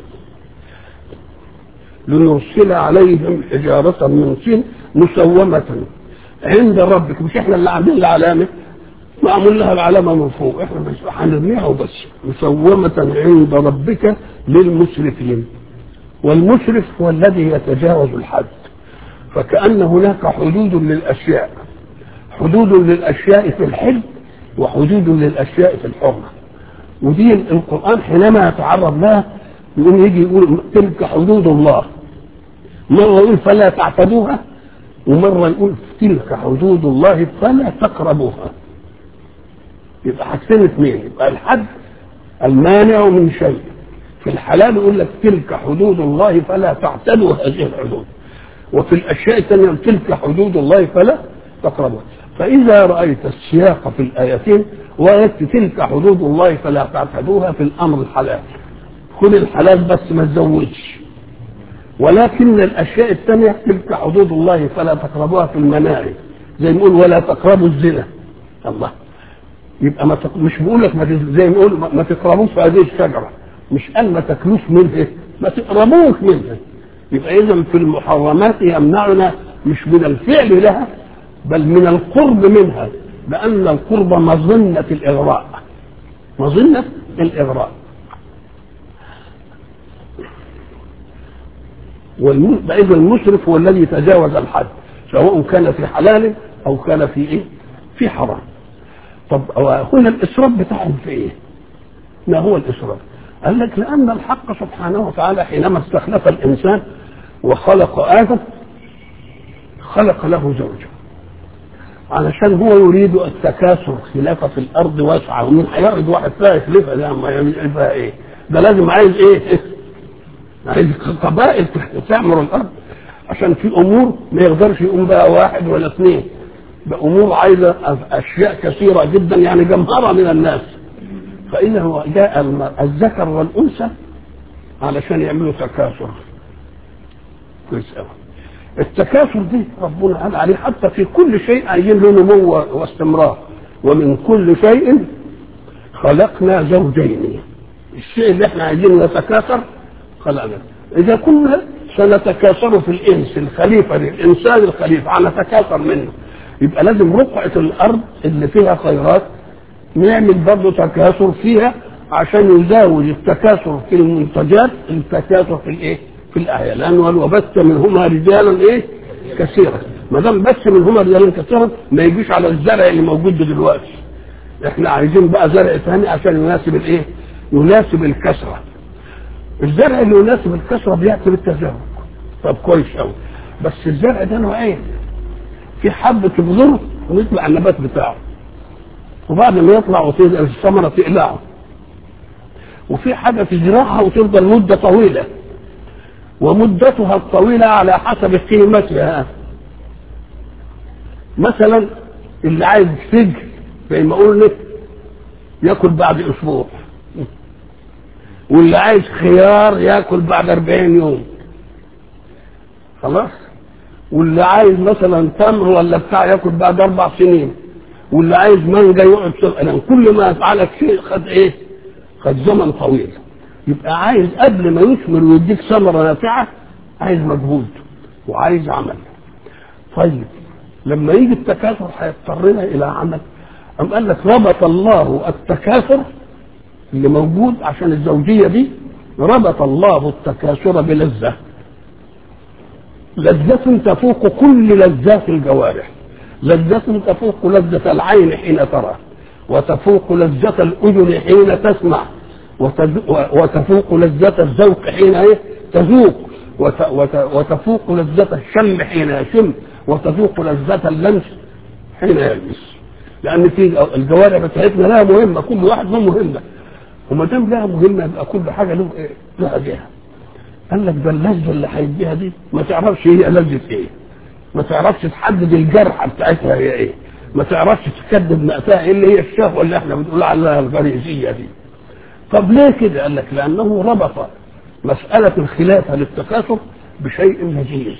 لنرسل عليهم حجارة من طين مسومة عند ربك مش احنا اللي عاملين العلامة معمول لها العلامة من فوق احنا بس هنرميها وبس مسومة عند ربك للمسرفين والمسرف هو الذي يتجاوز الحد فكأن هناك حدود للأشياء حدود للاشياء في الحل وحدود للاشياء في الحرمه ودي القران حينما يتعرض لها يقوم يجي يقول تلك حدود الله مره يقول فلا تعتدوها ومره يقول تلك حدود الله فلا تقربوها يبقى حاجتين اثنين يبقى الحد المانع من شيء في الحلال يقول لك تلك حدود الله فلا تعتدوا هذه الحدود وفي الاشياء الثانيه تلك حدود الله فلا تقربوها فإذا رأيت السياق في الآيتين وجدت تلك حدود الله فلا تعتدوها في الأمر الحلال كل الحلال بس ما تزودش ولكن الأشياء الثانية تلك حدود الله فلا تقربوها في المناهي زي ما يقول ولا تقربوا الزنا الله يبقى ما تق... مش بقول لك ما تز... زي ما يقول ما تقربوش في هذه الشجرة مش قال ما تاكلوش منها ما تقربوش منها يبقى إذا في المحرمات يمنعنا مش من الفعل لها بل من القرب منها لأن القرب مظنة الإغراء مظنة الإغراء فإذا المسرف هو الذي تجاوز الحد سواء كان في حلال أو كان في إيه؟ في حرام طب هنا الاسراف بتاعهم في ايه؟ ما هو الاسراف؟ قال لك لان الحق سبحانه وتعالى حينما استخلف الانسان وخلق ادم خلق له زوجه علشان هو يريد التكاثر خلافه في الارض واسعه ومن هيرد واحد فيها يخلفها ده ما يعمل فيها ايه؟ ده لازم عايز ايه؟ عايز قبائل تعمر الارض عشان في امور ما يقدرش يقوم بها واحد ولا اثنين بامور عايزه اشياء كثيره جدا يعني جمهره من الناس فاذا هو جاء الذكر والانثى علشان يعملوا تكاثر كويس قوي التكاثر دي ربنا قال عليه حتى في كل شيء عايزين له نمو واستمرار ومن كل شيء خلقنا زوجين الشيء اللي احنا عايزينه يتكاثر خلقنا اذا كنا سنتكاثر في الانس الخليفه الانسان الخليفه هنتكاثر منه يبقى لازم رقعه الارض اللي فيها خيرات نعمل برضه تكاثر فيها عشان يزاوج التكاثر في المنتجات التكاثر في الايه؟ في الاعيان وبث منهما رجالا ايه؟ كثيرا ما دام بث منهما رجالا كثيرا ما يجيش على الزرع اللي موجود دلوقتي احنا عايزين بقى زرع ثاني عشان يناسب الايه؟ يناسب الكثره الزرع اللي يناسب الكثره بياتي بالتزاوج طب كويس قوي بس الزرع ده نوعين في حبه بذور ويطلع النبات بتاعه وبعد ما يطلع وتقدر الثمره تقلعه وفي حاجه تزرعها وتفضل مده طويله ومدتها الطويله على حسب قيمتها مثلا اللي عايز سجن زي ما قلنا ياكل بعد اسبوع واللي عايز خيار ياكل بعد 40 يوم خلاص واللي عايز مثلا تمر ولا بتاع ياكل بعد اربع سنين واللي عايز مانجا يقعد سنة كل ما يفعلك شيء خد ايه؟ خد زمن طويل يبقى عايز قبل ما يثمر ويديك ثمرة نافعة عايز مجهود وعايز عمل طيب لما يجي التكاثر هيضطرنا الى عمل أم قال لك ربط الله التكاثر اللي موجود عشان الزوجيه دي ربط الله التكاثر بلذه لذة تفوق كل لذات الجوارح لذة تفوق لذة العين حين ترى وتفوق لذة الأذن حين تسمع وتفوق لذة الذوق حين ايه تذوق وتفوق لذة الشم حين يشم وتذوق لذة اللمس حين يلمس لأن في الجوارح بتاعتنا لها مهمة كل واحد له مهمة وما دام لها مهمة يبقى كل حاجة له ايه؟ لها جهة قال لك ده اللذة اللي هيديها دي ما تعرفش هي لذة ايه ما تعرفش تحدد الجرحة بتاعتها هي ايه ما تعرفش تكذب مأساة ايه اللي هي الشهوة اللي احنا بنقول عليها الغريزية دي طب ليه كده قال لك لأنه ربط مسألة الخلافة للتكاثر بشيء نجيز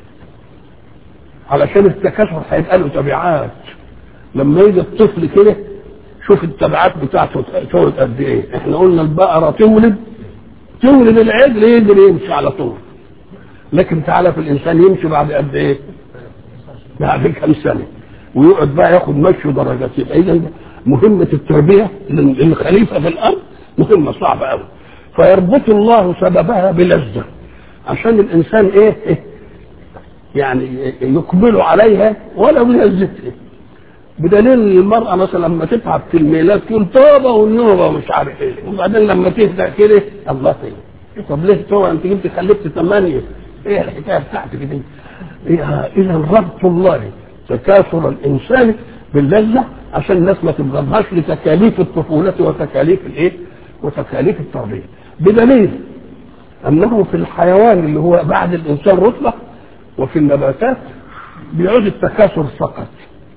علشان التكاثر هيبقى له تبعات لما يجي الطفل كده شوف التبعات بتاعته تولد قد ايه احنا قلنا البقرة تولد تولد العجل يقدر يمشي على طول لكن تعالى في الانسان يمشي بعد قد ايه بعد كم سنه ويقعد بقى ياخد مشي درجات يبقى اذا مهمه التربيه للخليفه في الارض مهمه صعبه قوي فيربط الله سببها بلذه عشان الانسان ايه, إيه يعني يقبل عليها ولو لذته بدليل المرأة مثلا لما تتعب في الميلاد تقول توبة والنوبة ومش عارف ايه وبعدين لما تهدأ كده الله طيب طب ليه توبة انت جبت خلفت ثمانية ايه الحكاية بتاعتك دي؟ إيه اذا ربط الله تكاثر الانسان باللذة عشان الناس ما تبغضهاش لتكاليف الطفولة وتكاليف الايه؟ وتكاليف التربية بدليل انه في الحيوان اللي هو بعد الانسان رتبة وفي النباتات بيعود التكاثر فقط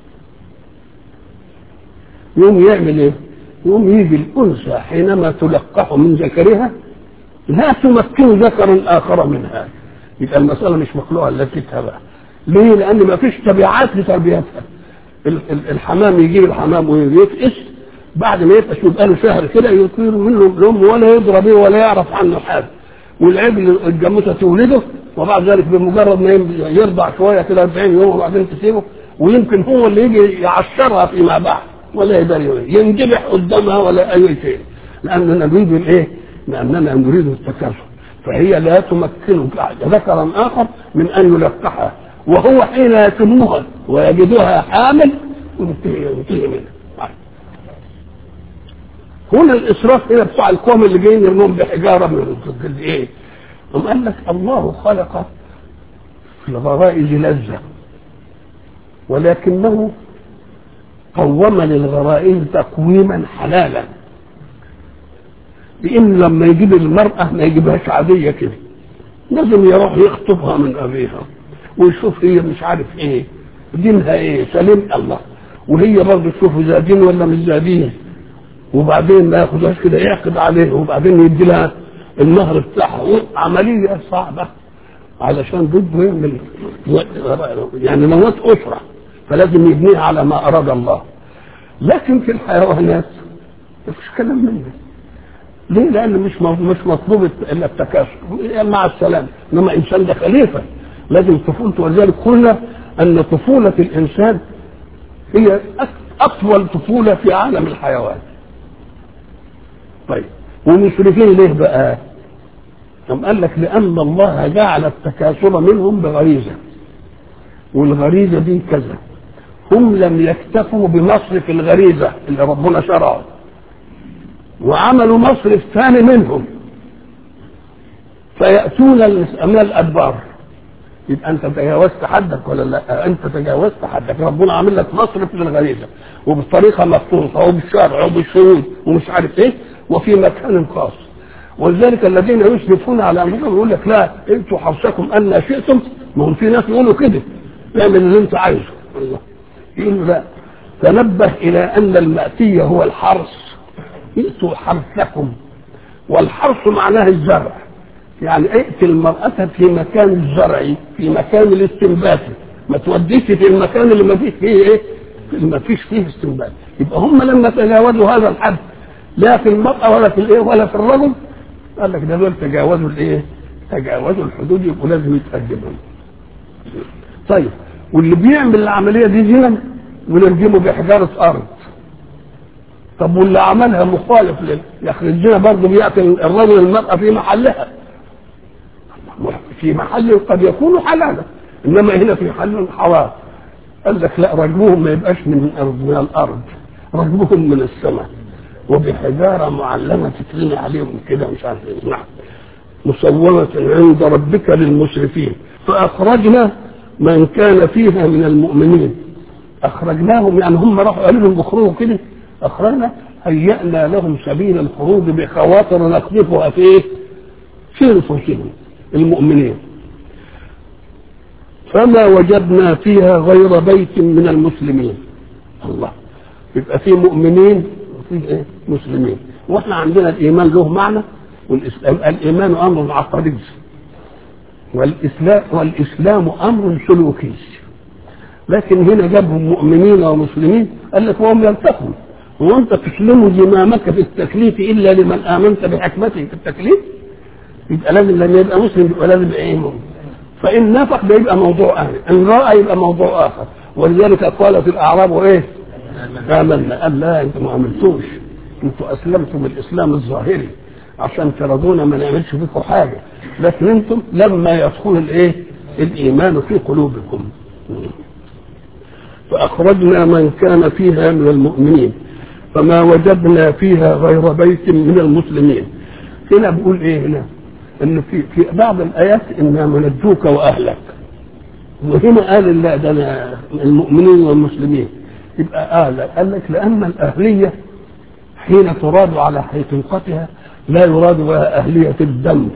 يوم يعمل ايه؟ يوم يجي الانثى حينما تلقح من ذكرها لا تمكن ذكرا اخر منها يبقى المساله مش مخلوقه التي تبع ليه؟ لان ما فيش تبعات لتربيتها الحمام يجيب الحمام ويفقس بعد ما يفقس يبقى له شهر كده يطير منه الام ولا يضرب ولا يعرف عنه حاجه والعجل الجاموسه تولده وبعد ذلك بمجرد ما يرضع شويه كده 40 يوم وبعدين تسيبه ويمكن هو اللي يجي يعشرها فيما بعد ولا يقدر ينجبح قدامها ولا اي شيء لاننا نريد الايه؟ لاننا نريد التكاثر فهي لا تمكن ذكرا اخر من ان يلقحها وهو حين يتمها ويجدها حامل ينتهي ينتهي منها هنا الاسراف هنا بتوع القوم اللي جايين يرمون بحجاره من ايه؟ أم قال لك الله خلق في الغرائز لذة ولكنه قوم للغرائز تقويما حلالا بإن لما يجيب المرأة ما يجيبهاش عادية كده لازم يروح يخطبها من أبيها ويشوف هي مش عارف ايه دينها ايه سليم الله وهي برضه تشوف اذا دين ولا مش ذا دين وبعدين ما ياخدهاش كده يعقد عليه وبعدين يدي لها المهر بتاعها عملية صعبة علشان ضده يعمل يعني موت أسرة فلازم يبنيها على ما أراد الله لكن في الحيوانات مفيش كلام من ده ليه؟ لأن مش مش مطلوب إلا التكاثر مع السلامة إنما إنسان ده خليفة لازم طفولته ولذلك قلنا أن طفولة الإنسان هي أطول طفولة في عالم الحيوان طيب ومشركين ليه بقى؟ طب قال لك لأن الله جعل التكاثر منهم بغريزة والغريزة دي كذا هم لم يكتفوا بمصرف الغريزة اللي ربنا شرعه وعملوا مصرف ثاني منهم فيأتون من الأدبار يبقى أنت تجاوزت حدك ولا لا؟ أنت تجاوزت حدك ربنا عامل لك مصرف للغريزة وبطريقة مخصوصة وبالشرع وبالشروط ومش عارف إيه وفي مكان خاص ولذلك الذين يشرفون على انفسهم يقول لك لا انتوا حرصكم ان شئتم ما هم في ناس يقولوا كده اعمل اللي انت عايزه الله يقول لا تنبه الى ان المأتية هو الحرص ائتوا حرثكم والحرص معناه الزرع يعني ائت المرأة في مكان الزرع في مكان الاستنبات ما توديش في المكان اللي ما فيش فيه ايه ما فيش فيه استنبات يبقى هم لما تجاوزوا هذا الحد لا في المرأة ولا في الايه ولا في الرجل قال لك ده دول تجاوزوا الايه؟ تجاوزوا الحدود يبقوا لازم يتقدموا. طيب واللي بيعمل العمليه دي زنا ونرجمه بحجاره ارض. طب واللي عملها مخالف لل يخرج لنا برضه بياتي الرجل المراه في محلها. في محل قد يكون حلالا انما هنا في محل حرام. قال لك لا رجمهم ما يبقاش من الارض من الارض رجمهم من السماء. وبحجارة معلمة تترمي عليهم كده مش عارف ايه نعم مسومة عند ربك للمسرفين فأخرجنا من كان فيها من المؤمنين أخرجناهم يعني هم راحوا قالوا لهم اخرجوا كده أخرجنا هيأنا لهم سبيل الخروج بخواطر نقذفها في إيه؟ في نفوسهم المؤمنين فما وجدنا فيها غير بيت من المسلمين الله يبقى في مؤمنين وفي ايه مسلمين واحنا عندنا الايمان له معنى والاسلام الايمان امر عقدي والاسلام والاسلام امر سلوكي لكن هنا جابهم مؤمنين ومسلمين قال لك وهم يلتقوا وانت تسلم زمامك في التكليف الا لمن امنت بحكمته في التكليف يبقى لازم لما يبقى مسلم يبقى لازم ايه مؤمن فان نفق ده يبقى موضوع اهل ان راى يبقى موضوع اخر ولذلك قالت الاعراب ايه آمنا قال لا انتم ما عملتوش انتوا اسلمتم الاسلام الظاهري عشان ترضونا ما نعملش فيكم حاجه لكن انتم لما يدخل الايه الايمان في قلوبكم فاخرجنا من كان فيها من المؤمنين فما وجدنا فيها غير بيت من المسلمين هنا بيقول ايه هنا ان في في بعض الايات انها منجوك واهلك وهنا قال لا ده انا المؤمنين والمسلمين يبقى آل قال لك لأن الأهلية حين تراد على حقيقتها لا يراد بها أهلية الدم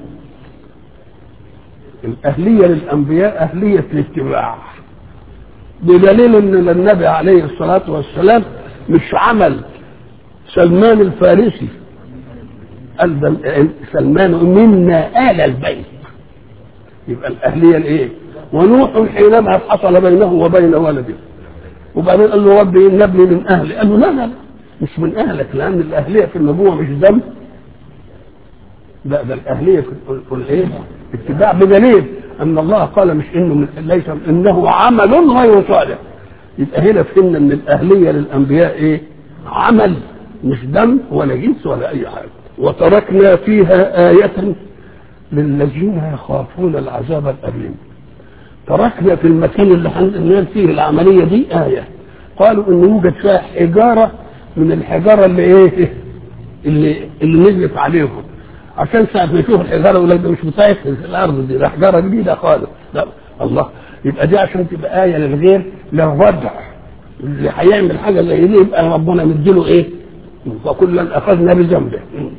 الأهلية للأنبياء أهلية الاتباع بدليل أن النبي عليه الصلاة والسلام مش عمل سلمان الفارسي قال سلمان منا آل البيت يبقى الأهلية الإيه؟ ونوح حينما حصل بينه وبين ولده وبعدين قال له ربي ان ابني من اهلي قال له لا لا لا مش من اهلك لان الاهليه في النبوه مش دم لا ده الاهليه في الايه؟ اتباع بدليل ان الله قال مش انه من ليس انه عمل غير صالح يبقى هنا فهمنا ان الاهليه للانبياء ايه؟ عمل مش دم ولا جنس ولا اي حاجه وتركنا فيها آية للذين يخافون العذاب الأليم تركنا في المكان اللي هنعمل فيه العملية دي آية قالوا إن يوجد فيها حجارة من الحجارة اللي إيه اللي اللي نزلت عليهم عشان ساعة ما يشوف الحجارة يقول لك ده مش بتاعت الأرض دي ده حجارة جديدة خالص لا الله يبقى دي عشان تبقى آية للغير للردع اللي هيعمل حاجة زي دي يبقى ربنا مديله إيه؟ وكلا أخذنا بذنبه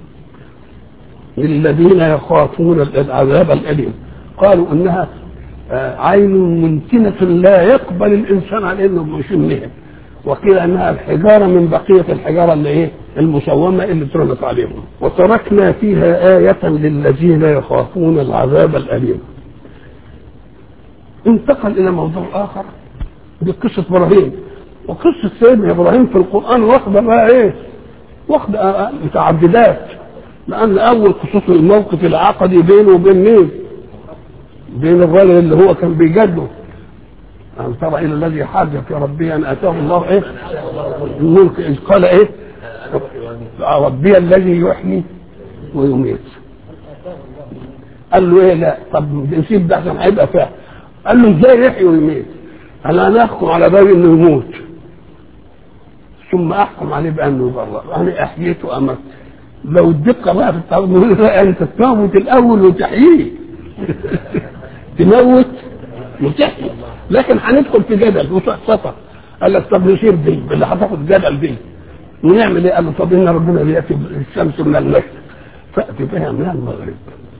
للذين يخافون العذاب الأليم قالوا إنها عين منتنة لا يقبل الإنسان على إنه يشمها وقيل انها الحجاره من بقيه الحجاره اللي ايه المسومه اللي اترمت عليهم وتركنا فيها آية للذين يخافون العذاب الأليم انتقل إلى موضوع آخر بقصة إبراهيم وقصة سيدنا إبراهيم في القرآن واخدة بقى إيه واخدة متعددات لأن أول خصوص الموقف العقدي بينه وبين مين؟ بين الراجل اللي هو كان بيجده أن ترى إلى الذي حاج في ربي أن آتاه الله إيه؟ الملك إذ قال إيه؟ ربي الذي يحيي ويميت. قال له إيه لا طب نسيب ده عشان هيبقى فاهم. قال له إزاي يحيي ويميت؟ قال أنا أحكم على بابي إنه يموت. ثم أحكم عليه بأنه يبرأ. أنا أحييت وأمت. لو الدقة بقى في التعبد أنت تموت الأول وتحييه. تموت وتحيي لكن هندخل في جدل وسقسطه قال لك طب نشير دي اللي هتاخد جدل دي ونعمل ايه؟ قال له طب ان ربنا بياتي الشمس من المشرق فاتي بها من المغرب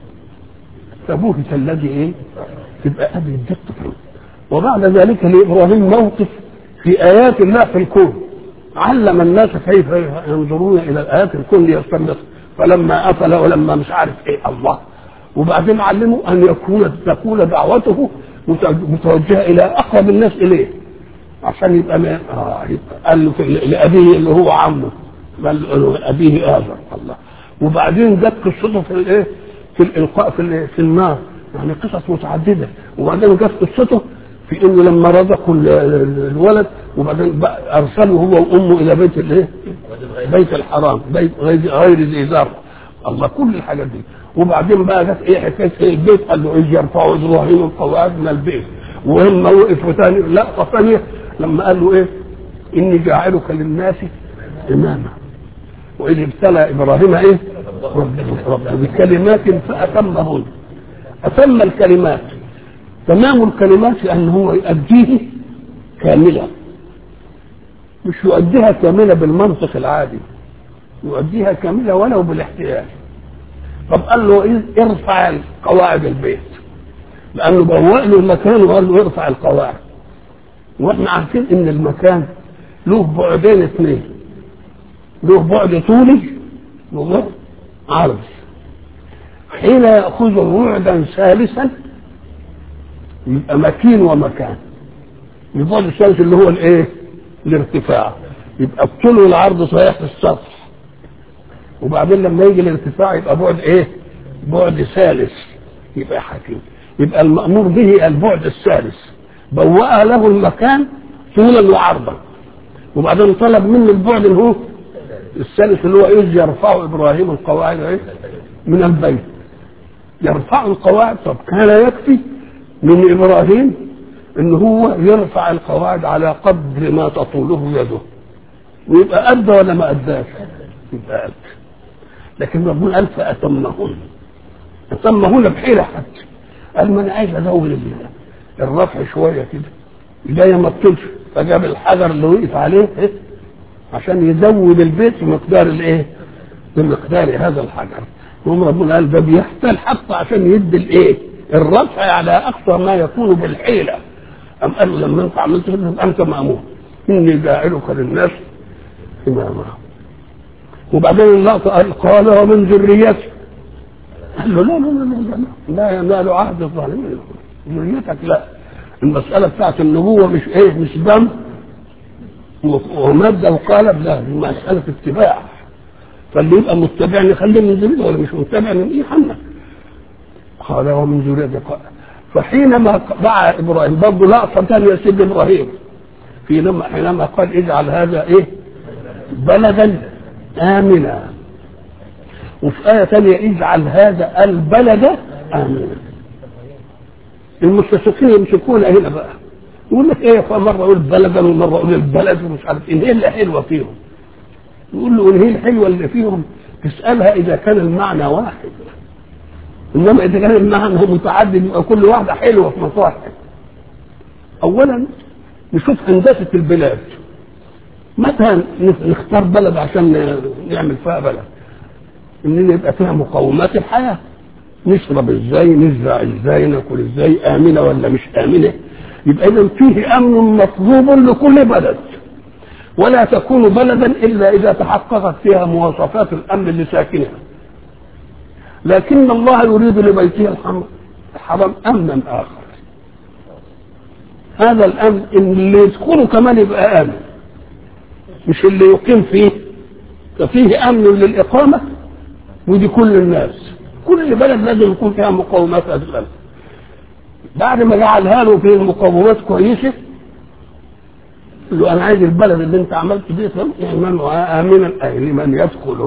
فبهت الذي ايه؟ تبقى ابي الدقه وبعد ذلك لابراهيم موقف في ايات الله في الكون علم الناس كيف ينظرون الى الايات الكون ليستنبطوا فلما افل ولما مش عارف ايه الله وبعدين علموا ان يكون تكون دعوته متوجهه الى اقرب الناس اليه عشان يبقى ما آه يبقى قال له لابيه اللي هو عمه قال له ابيه اذر الله وبعدين جت قصته في الايه في الالقاء في, في النار يعني قصص متعدده وبعدين جت قصته في انه لما رزقوا الولد وبعدين ارسلوا هو وامه الى بيت الايه؟ بيت الحرام بيت غير ذي زرع الله كل الحاجات دي وبعدين بقى جت ايه حكايه ايه البيت قال له اذ يرفع ابراهيم القواعد من البيت وهم وقف ثاني لقطه ثانيه لما قال له ايه اني جاعلك للناس اماما واذ ابتلى ابراهيم ايه ربه ربه بكلمات فاتمهن اتم الكلمات تمام الكلمات ان هو يؤديه كامله مش يؤديها كامله بالمنطق العادي يؤديها كامله ولو بالاحتياج طب قال له ارفع قواعد البيت لانه بوأ له المكان وقال له ارفع القواعد واحنا عارفين ان المكان له بعدين اثنين له بعد طولي وبعد عرضي حين ياخذ بعدا ثالثا يبقى مكين ومكان البعد الثالث اللي هو الايه الارتفاع يبقى الطول والعرض صحيح في السطح وبعدين لما يجي الارتفاع يبقى بعد ايه بعد ثالث يبقى حكيم يبقى المأمور به البعد الثالث بوأ له المكان طولا وعرضا وبعدين طلب منه البعد اللي هو الثالث اللي هو إذ يرفع إبراهيم القواعد إيه؟ من البيت يرفع القواعد طب كان يكفي من إبراهيم إن هو يرفع القواعد على قدر ما تطوله يده ويبقى أدى ولا ما أداش يبقى أدى لكن ربنا قال فأتمهن أتمهن بحيلة حتى قال ما أنا عايز أزود الرفع شوية كده إيديا ما تطولش فجاب الحجر اللي وقف عليه إيه؟ عشان يزود البيت بمقدار الايه؟ بمقدار هذا الحجر يقوم ربنا قال ده بيحتال حتى عشان يدي الايه؟ الرفع على اقصى ما يكون بالحيله أم قال له لما انت عملت كده انت مامور اني جاعلك للناس اماما وبعدين اللقطه قال قال ومن ذريتي قال له لا لا لا لا لا, لا ينال عهد الظالمين ذريتك لا المسألة بتاعت النبوة مش ايه مش دم ومادة وقالب لا دي مسألة اتباع فاللي يبقى متبع نخليه من ذريته ولا مش متبع من ايه حنا قال ومن ذريته قال فحينما دعا ابراهيم برضه لقطة ثانية سيد ابراهيم حينما حينما قال اجعل هذا ايه بلدا آمنا وفي آية ثانية اجعل هذا البلد آمنا المستشرقين يمسكون هنا بقى يقول لك ايه مره اقول بلدا ومره اقول البلد ومش عارف ايه ايه اللي حلوه فيهم يقول له ايه الحلوه اللي فيهم تسألها إذا كان المعنى واحد إنما إذا كان المعنى متعدد يبقى كل واحدة حلوة في مصاحب أولا نشوف هندسة البلاد متى نختار بلد عشان نعمل فيها بلد إن يبقى فيها مقومات الحياة نشرب ازاي نزرع ازاي ناكل ازاي آمنة ولا مش آمنة يبقى إذا فيه أمن مطلوب لكل بلد ولا تكون بلدا إلا إذا تحققت فيها مواصفات الأمن لساكنها لكن الله يريد لبيته الحرام أمنا آخر هذا الأمن إن اللي يدخله كمان يبقى آمن مش اللي يقيم فيه ففيه أمن للإقامة ودي كل الناس كل بلد لازم يكون فيها مقومات هذا الأمن بعد ما جعلها له في المقومات كويسة قال له أنا عايز البلد اللي أنت عملته دي يعملوا آمنا أي لمن يدخله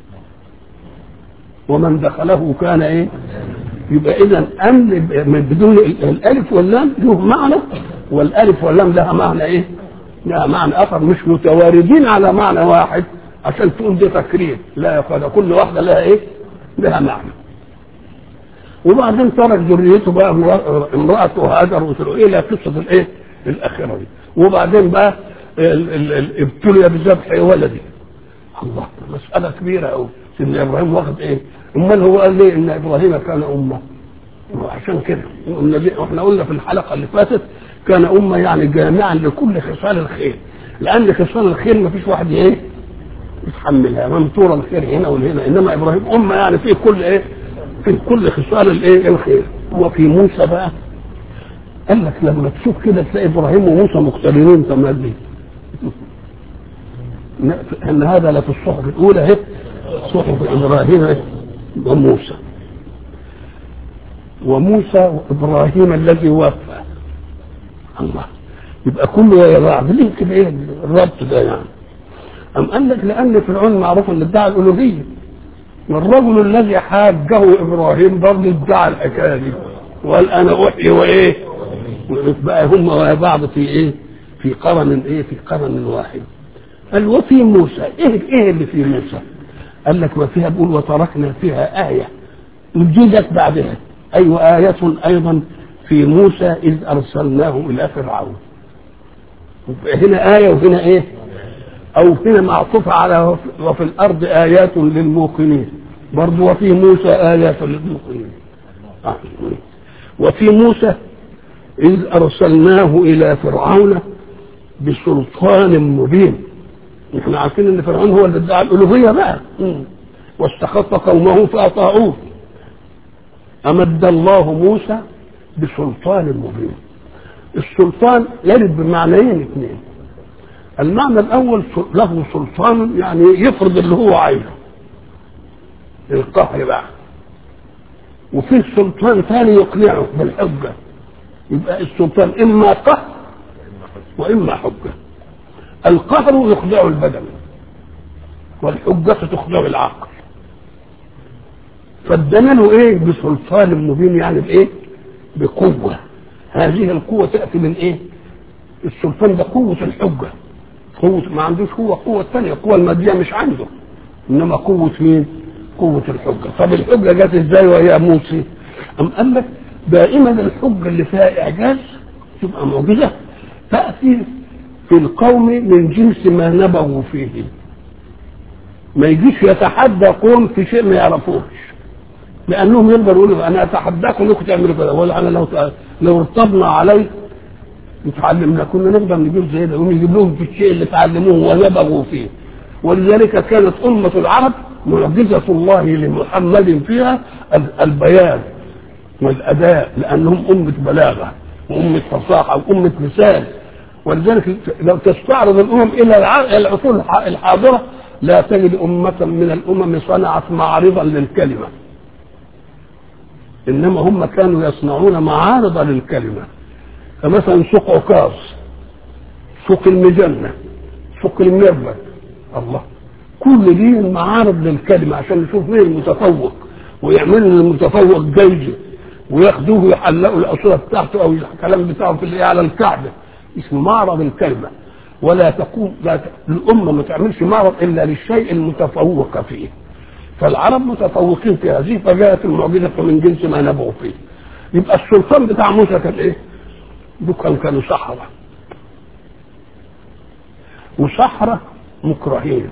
ومن دخله كان إيه يبقى إذا أمن بدون الألف واللام له معنى والألف واللام لها معنى إيه؟ لها معنى آخر مش متواردين على معنى واحد عشان تقول دي تكرير لا يا أخوانا كل واحدة لها إيه؟ لها معنى وبعدين ترك ذريته بقى امرأته هاجر وسلوا إلى قصة الإيه؟ الأخيرة دي وبعدين بقى ابتلي بذبح ولدي الله مسألة كبيرة أوي سيدنا إبراهيم واخد إيه؟ أمال هو قال ليه إن إبراهيم كان أمة عشان كده احنا قلنا في الحلقة اللي فاتت كان أمة يعني جامعا لكل خصال الخير لأن خصال الخير ما فيش واحد إيه يتحملها ممتورة الخير هنا وهنا إنما إبراهيم أمة يعني فيه كل إيه في كل خصال الإيه الخير وفي موسى بقى قال لك لما تشوف كده تلاقي إبراهيم وموسى مقترنين تمام ان هذا لفي الصحف الاولى هي صحف ابراهيم وموسى وموسى وابراهيم الذي وفى الله يبقى كله ويا بعض ليه كده ايه الربط ده يعني أم قال لك لأن فرعون معروف أن ادعى الألوهية والرجل الذي حاجه إبراهيم برضه ادعى الحكاية دي وقال أنا أحيي وإيه بقى هم ويا بعض في إيه في قرن إيه في قرن واحد قال وفي موسى ايه ايه اللي في موسى قال لك ما فيها بيقول وتركنا فيها آية نجيزت بعدها أيوة آية أيضا في موسى إذ أرسلناه إلى فرعون هنا آية وهنا إيه أو هنا معطوفة على وفي الأرض آيات للموقنين برضو وفي موسى آيات للموقنين آه. وفي موسى إذ أرسلناه إلى فرعون بسلطان مبين احنا عارفين ان فرعون هو اللي ادعى الالوهيه بقى واستخف قومه فاطاعوه امد الله موسى بسلطان مبين السلطان يرد بمعنيين اثنين المعنى الاول له سلطان يعني يفرض اللي هو عايزه القهر بقى وفيه سلطان ثاني يقنعه بالحجه يبقى السلطان اما قهر واما حجه القهر يخضع البدن والحجة تخضع العقل فالدليل ايه بسلطان مبين يعني بايه بقوة هذه القوة تأتي من ايه السلطان ده قوة الحجة قوة ما عندوش قوة قوة ثانية القوة المادية مش عنده انما قوة مين قوة الحجة طب الحجة جت ازاي وهي موسى أم قال لك دائما الحجة اللي فيها إعجاز تبقى معجزة تأتي في القوم من جنس ما نبغوا فيه ما يجيش يتحدى قوم في شيء ما يعرفوش لانهم يقدروا يقولوا انا اتحداكم انكم تعملوا كده ولا انا لو لو ارتبنا عليه يتعلمنا كنا نقدر نجيب زي ده ونجيب لهم في الشيء اللي تعلموه ونبغوا فيه ولذلك كانت أمة العرب معجزة الله لمحمد فيها البيان والأداء لأنهم أمة بلاغة وأمة فصاحة وأمة لسان ولذلك لو تستعرض الامم الى العصور الحاضره لا تجد امه من الامم صنعت معارضا للكلمه انما هم كانوا يصنعون معارض للكلمه فمثلا سوق عكاظ سوق المجنه سوق المربد الله كل دي معارض للكلمه عشان نشوف مين المتفوق ويعملوا للمتفوق جايزه وياخدوه يحلقوا الاسره بتاعته او الكلام بتاعه في اللي على الكعبه اسمه معرض الكلمة ولا تقوم لا ت... الأمة ما تعملش معرض إلا للشيء المتفوق فيه فالعرب متفوقين في هذه فجاءت المعجزة من جنس ما نبغوا فيه يبقى السلطان بتاع موسى كان ايه؟ دول كانوا سحرة وسحرة مكرهين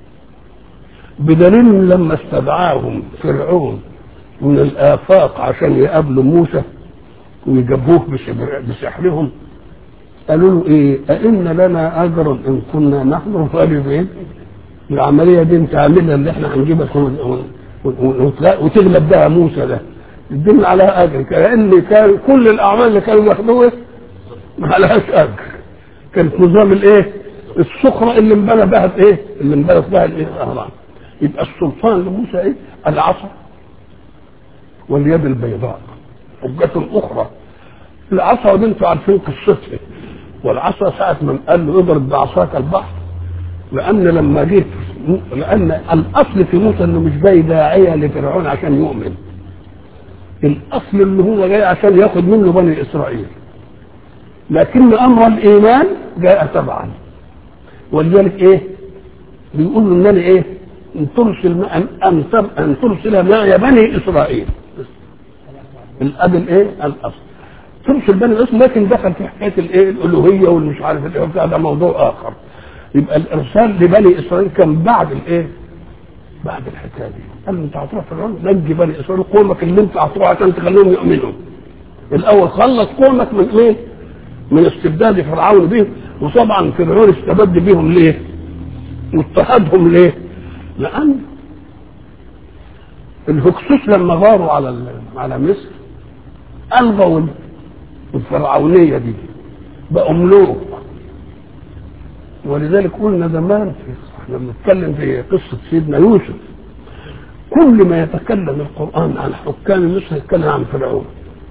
بدليل لما استدعاهم فرعون من الآفاق عشان يقابلوا موسى ويجابوه بسحرهم قالوا له ايه أئن لنا أجر إن كنا نحن الغالبين العملية دي انت عاملها اللي احنا هنجيبك وتغلب بها موسى ده الدين عليها أجر كأن كان كل الأعمال اللي كانوا ياخدوها ما لهاش أجر كانت نظام الايه الصخرة اللي انبنى بها ايه اللي انبنت بها الايه الأهرام يبقى السلطان لموسى ايه العصا واليد البيضاء حجة أخرى العصا دي انتوا عارفين قصتها والعصا ساعة من قال له اضرب بعصاك البحر لأن لما جيت لأن الأصل في موسى إنه مش جاي داعية لفرعون عشان يؤمن الأصل اللي هو جاي عشان ياخد منه بني إسرائيل لكن أمر الإيمان جاء تبعا ولذلك إيه بيقول له إنني إيه أن ترسل أن أن, أن ترسل معي بني إسرائيل الاب الايه الاصل ترسل بني الاسم لكن دخل في حكايه الايه الالوهيه والمش عارف الايه ده موضوع اخر يبقى الارسال لبني اسرائيل كان بعد الايه بعد الحكايه دي قال له انت هتروح فرعون نجي بني اسرائيل قومك اللي انت هتروح عشان تخليهم يؤمنوا الاول خلص قومك من ايه من استبداد فرعون بهم وطبعا فرعون استبد بهم ليه واضطهدهم ليه لان الهكسوس لما غاروا على على مصر الغوا الفرعونيه دي بقوا ملوك ولذلك قلنا زمان احنا بنتكلم في قصه سيدنا يوسف كل ما يتكلم القران عن حكام مصر يتكلم عن فرعون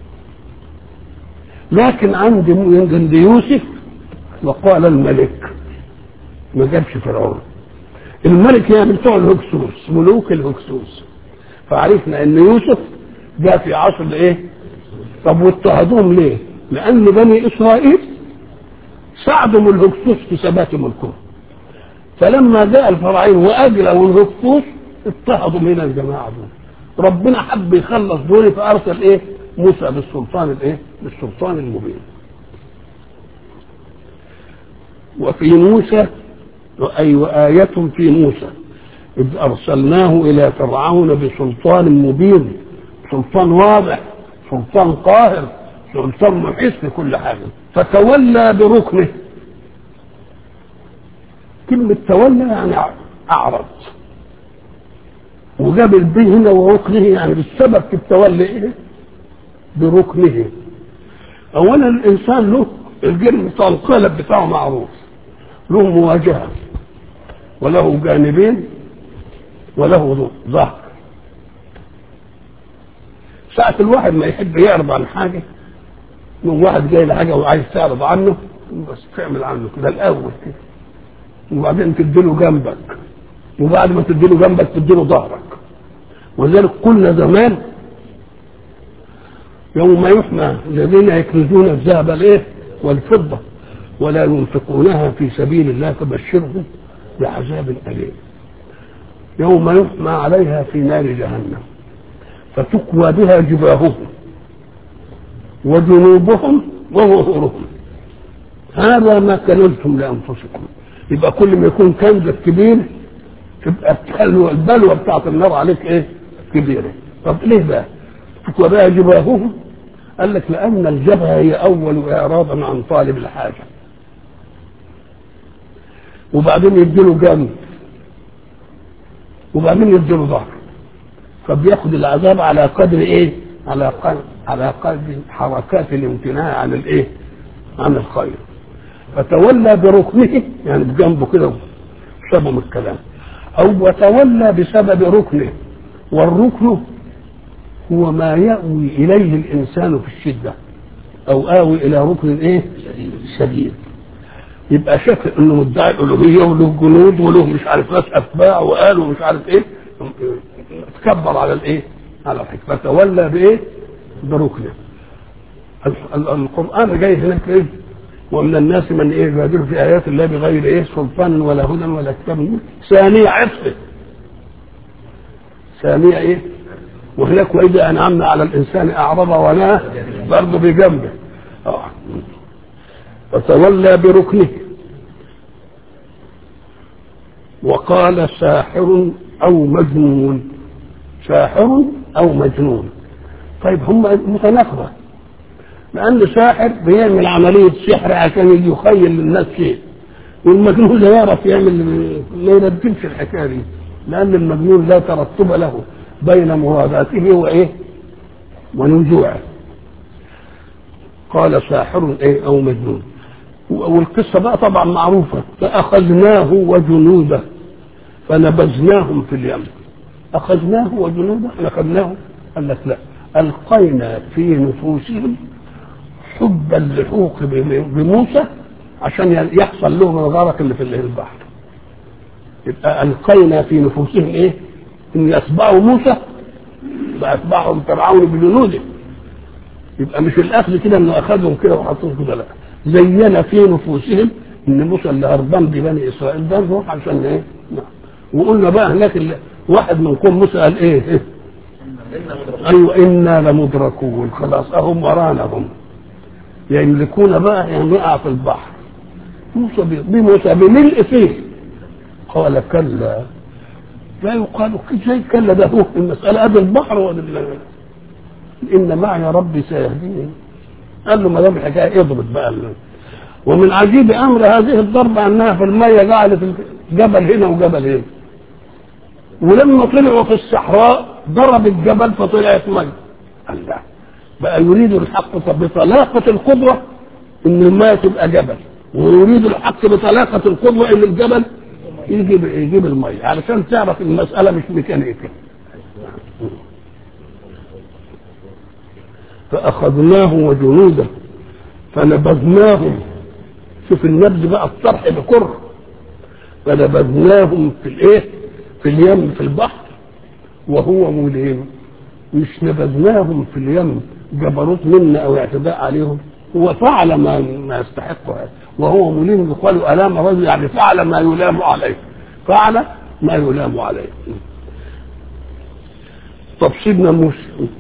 لكن عند عند يوسف وقال الملك ما جابش فرعون الملك يعني بتوع الهكسوس ملوك الهكسوس فعرفنا ان يوسف جاء في عصر ايه طب واضطهدوهم ليه لان بني اسرائيل ساعدوا الهكسوس في ثبات ملكهم فلما جاء الفراعين واجلوا الهكسوس اضطهدوا من الجماعه دول ربنا حب يخلص دول فارسل ايه موسى بالسلطان الايه بالسلطان المبين وفي موسى اي وآية في موسى إذ أرسلناه إلى فرعون بسلطان مبين سلطان واضح سلطان قاهر سلطان محيط في كل حاجة فتولى بركنه كلمة تولى يعني أعرض وجاب البي هنا وركنه يعني بالسبب في التولي إيه؟ بركنه أولا الإنسان له الجرم بتاع القالب بتاعه معروف له مواجهة وله جانبين وله ظهر ساعة الواحد ما يحب يعرض عن حاجة من واحد جاي لحاجة وعايز تعرض عنه بس تعمل عنه كده الأول كده وبعدين تديله جنبك وبعد ما تديله جنبك تديله ظهرك ولذلك قلنا زمان يوم يحمى الذين يكنزون الذهب الايه والفضة ولا ينفقونها في سبيل الله فبشرهم بعذاب أليم يوم يحمى عليها في نار جهنم فتكوى بها جباههم وجنوبهم وظهورهم هذا ما كنزتم لانفسكم يبقى كل ما يكون كنزك كبير تبقى البلوه بتاعت النار عليك ايه كبيره طب ليه بقى تكوى بها جباههم قال لك لان الجبهه هي اول اعراضا عن طالب الحاجه وبعدين يديله جنب وبعدين يديله ظهر فبياخد العذاب على قدر ايه على قدر على قدر حركات الامتناع عن الايه عن الخير فتولى بركنه يعني بجنبه كده شبه الكلام او وتولى بسبب ركنه والركن هو ما يأوي إليه الإنسان في الشدة أو آوي إلى ركن إيه؟ شديد يبقى شاف إنه مدعي الألوهية وله جنود وله مش عارف ناس أتباع وقالوا مش عارف إيه تكبر على الإيه؟ على الحكمة تولى بإيه؟ بركنه القرآن جاي هناك إيه؟ ومن الناس من ايه يجادل في ايات الله بغير ايه سلطان ولا هدى ولا كتاب ثانية عطفه ثانية ايه وهناك واذا انعمنا على الانسان اعرض وناه برضه بجنبه اه وتولى بركنه وقال ساحر او مجنون ساحر او مجنون طيب هم متناقضه لان ساحر بيعمل عمليه سحر عشان يجي يخيل للناس شيء والمجنون لا يعرف يعمل ما ينبهش الحكايه دي لان المجنون لا ترتب له بين مراداته وايه ونزوعه قال ساحر ايه او مجنون والقصه بقى طبعا معروفه فاخذناه وجنوده فنبذناهم في اليم اخذناه وجنوده احنا اخذناه قال لك لا القينا في نفوسهم حب اللحوق بموسى عشان يحصل لهم الغرق اللي في البحر يبقى القينا في نفوسهم ايه ان يتبعوا موسى فاتبعهم فرعون بجنوده يبقى مش الاخذ كده انه اخذهم كده وحطهم كده لا زين في نفوسهم ان موسى اللي هربان ببني اسرائيل ده نروح عشان ايه نعم. وقلنا بقى هناك اللي واحد من قوم موسى قال ايه, إيه؟ ايوه انا لمدركون خلاص اهم ورانا هم يملكون بقى يعني يقع في البحر موسى بموسى بملء فيه قال كلا لا يقال زي كلا ده هو المسألة قبل البحر ولا إن معي ربي سيهديني قال له ما دام الحكاية اضرب بقى ومن عجيب أمر هذه الضربة أنها في المية جعلت جبل هنا وجبل هنا ولما طلعوا في الصحراء ضرب الجبل فطلعت مية الله بقى يريد الحق بطلاقة القدرة إن المية تبقى جبل ويريد الحق بطلاقة القدرة إن الجبل يجيب يجيب الميه علشان تعرف المساله مش ميكانيكيه فاخذناه وجنوده فنبذناهم شوف النبذ بقى الطرح بكر فنبذناهم في الايه في اليم في البحر وهو مليم مش نبذناهم في اليم جبروت منا او اعتداء عليهم هو فعل ما ما يستحق هذا وهو مليم يقال الام رجل يعني فعل ما يلام عليه فعل ما يلام عليه طب سيدنا موسى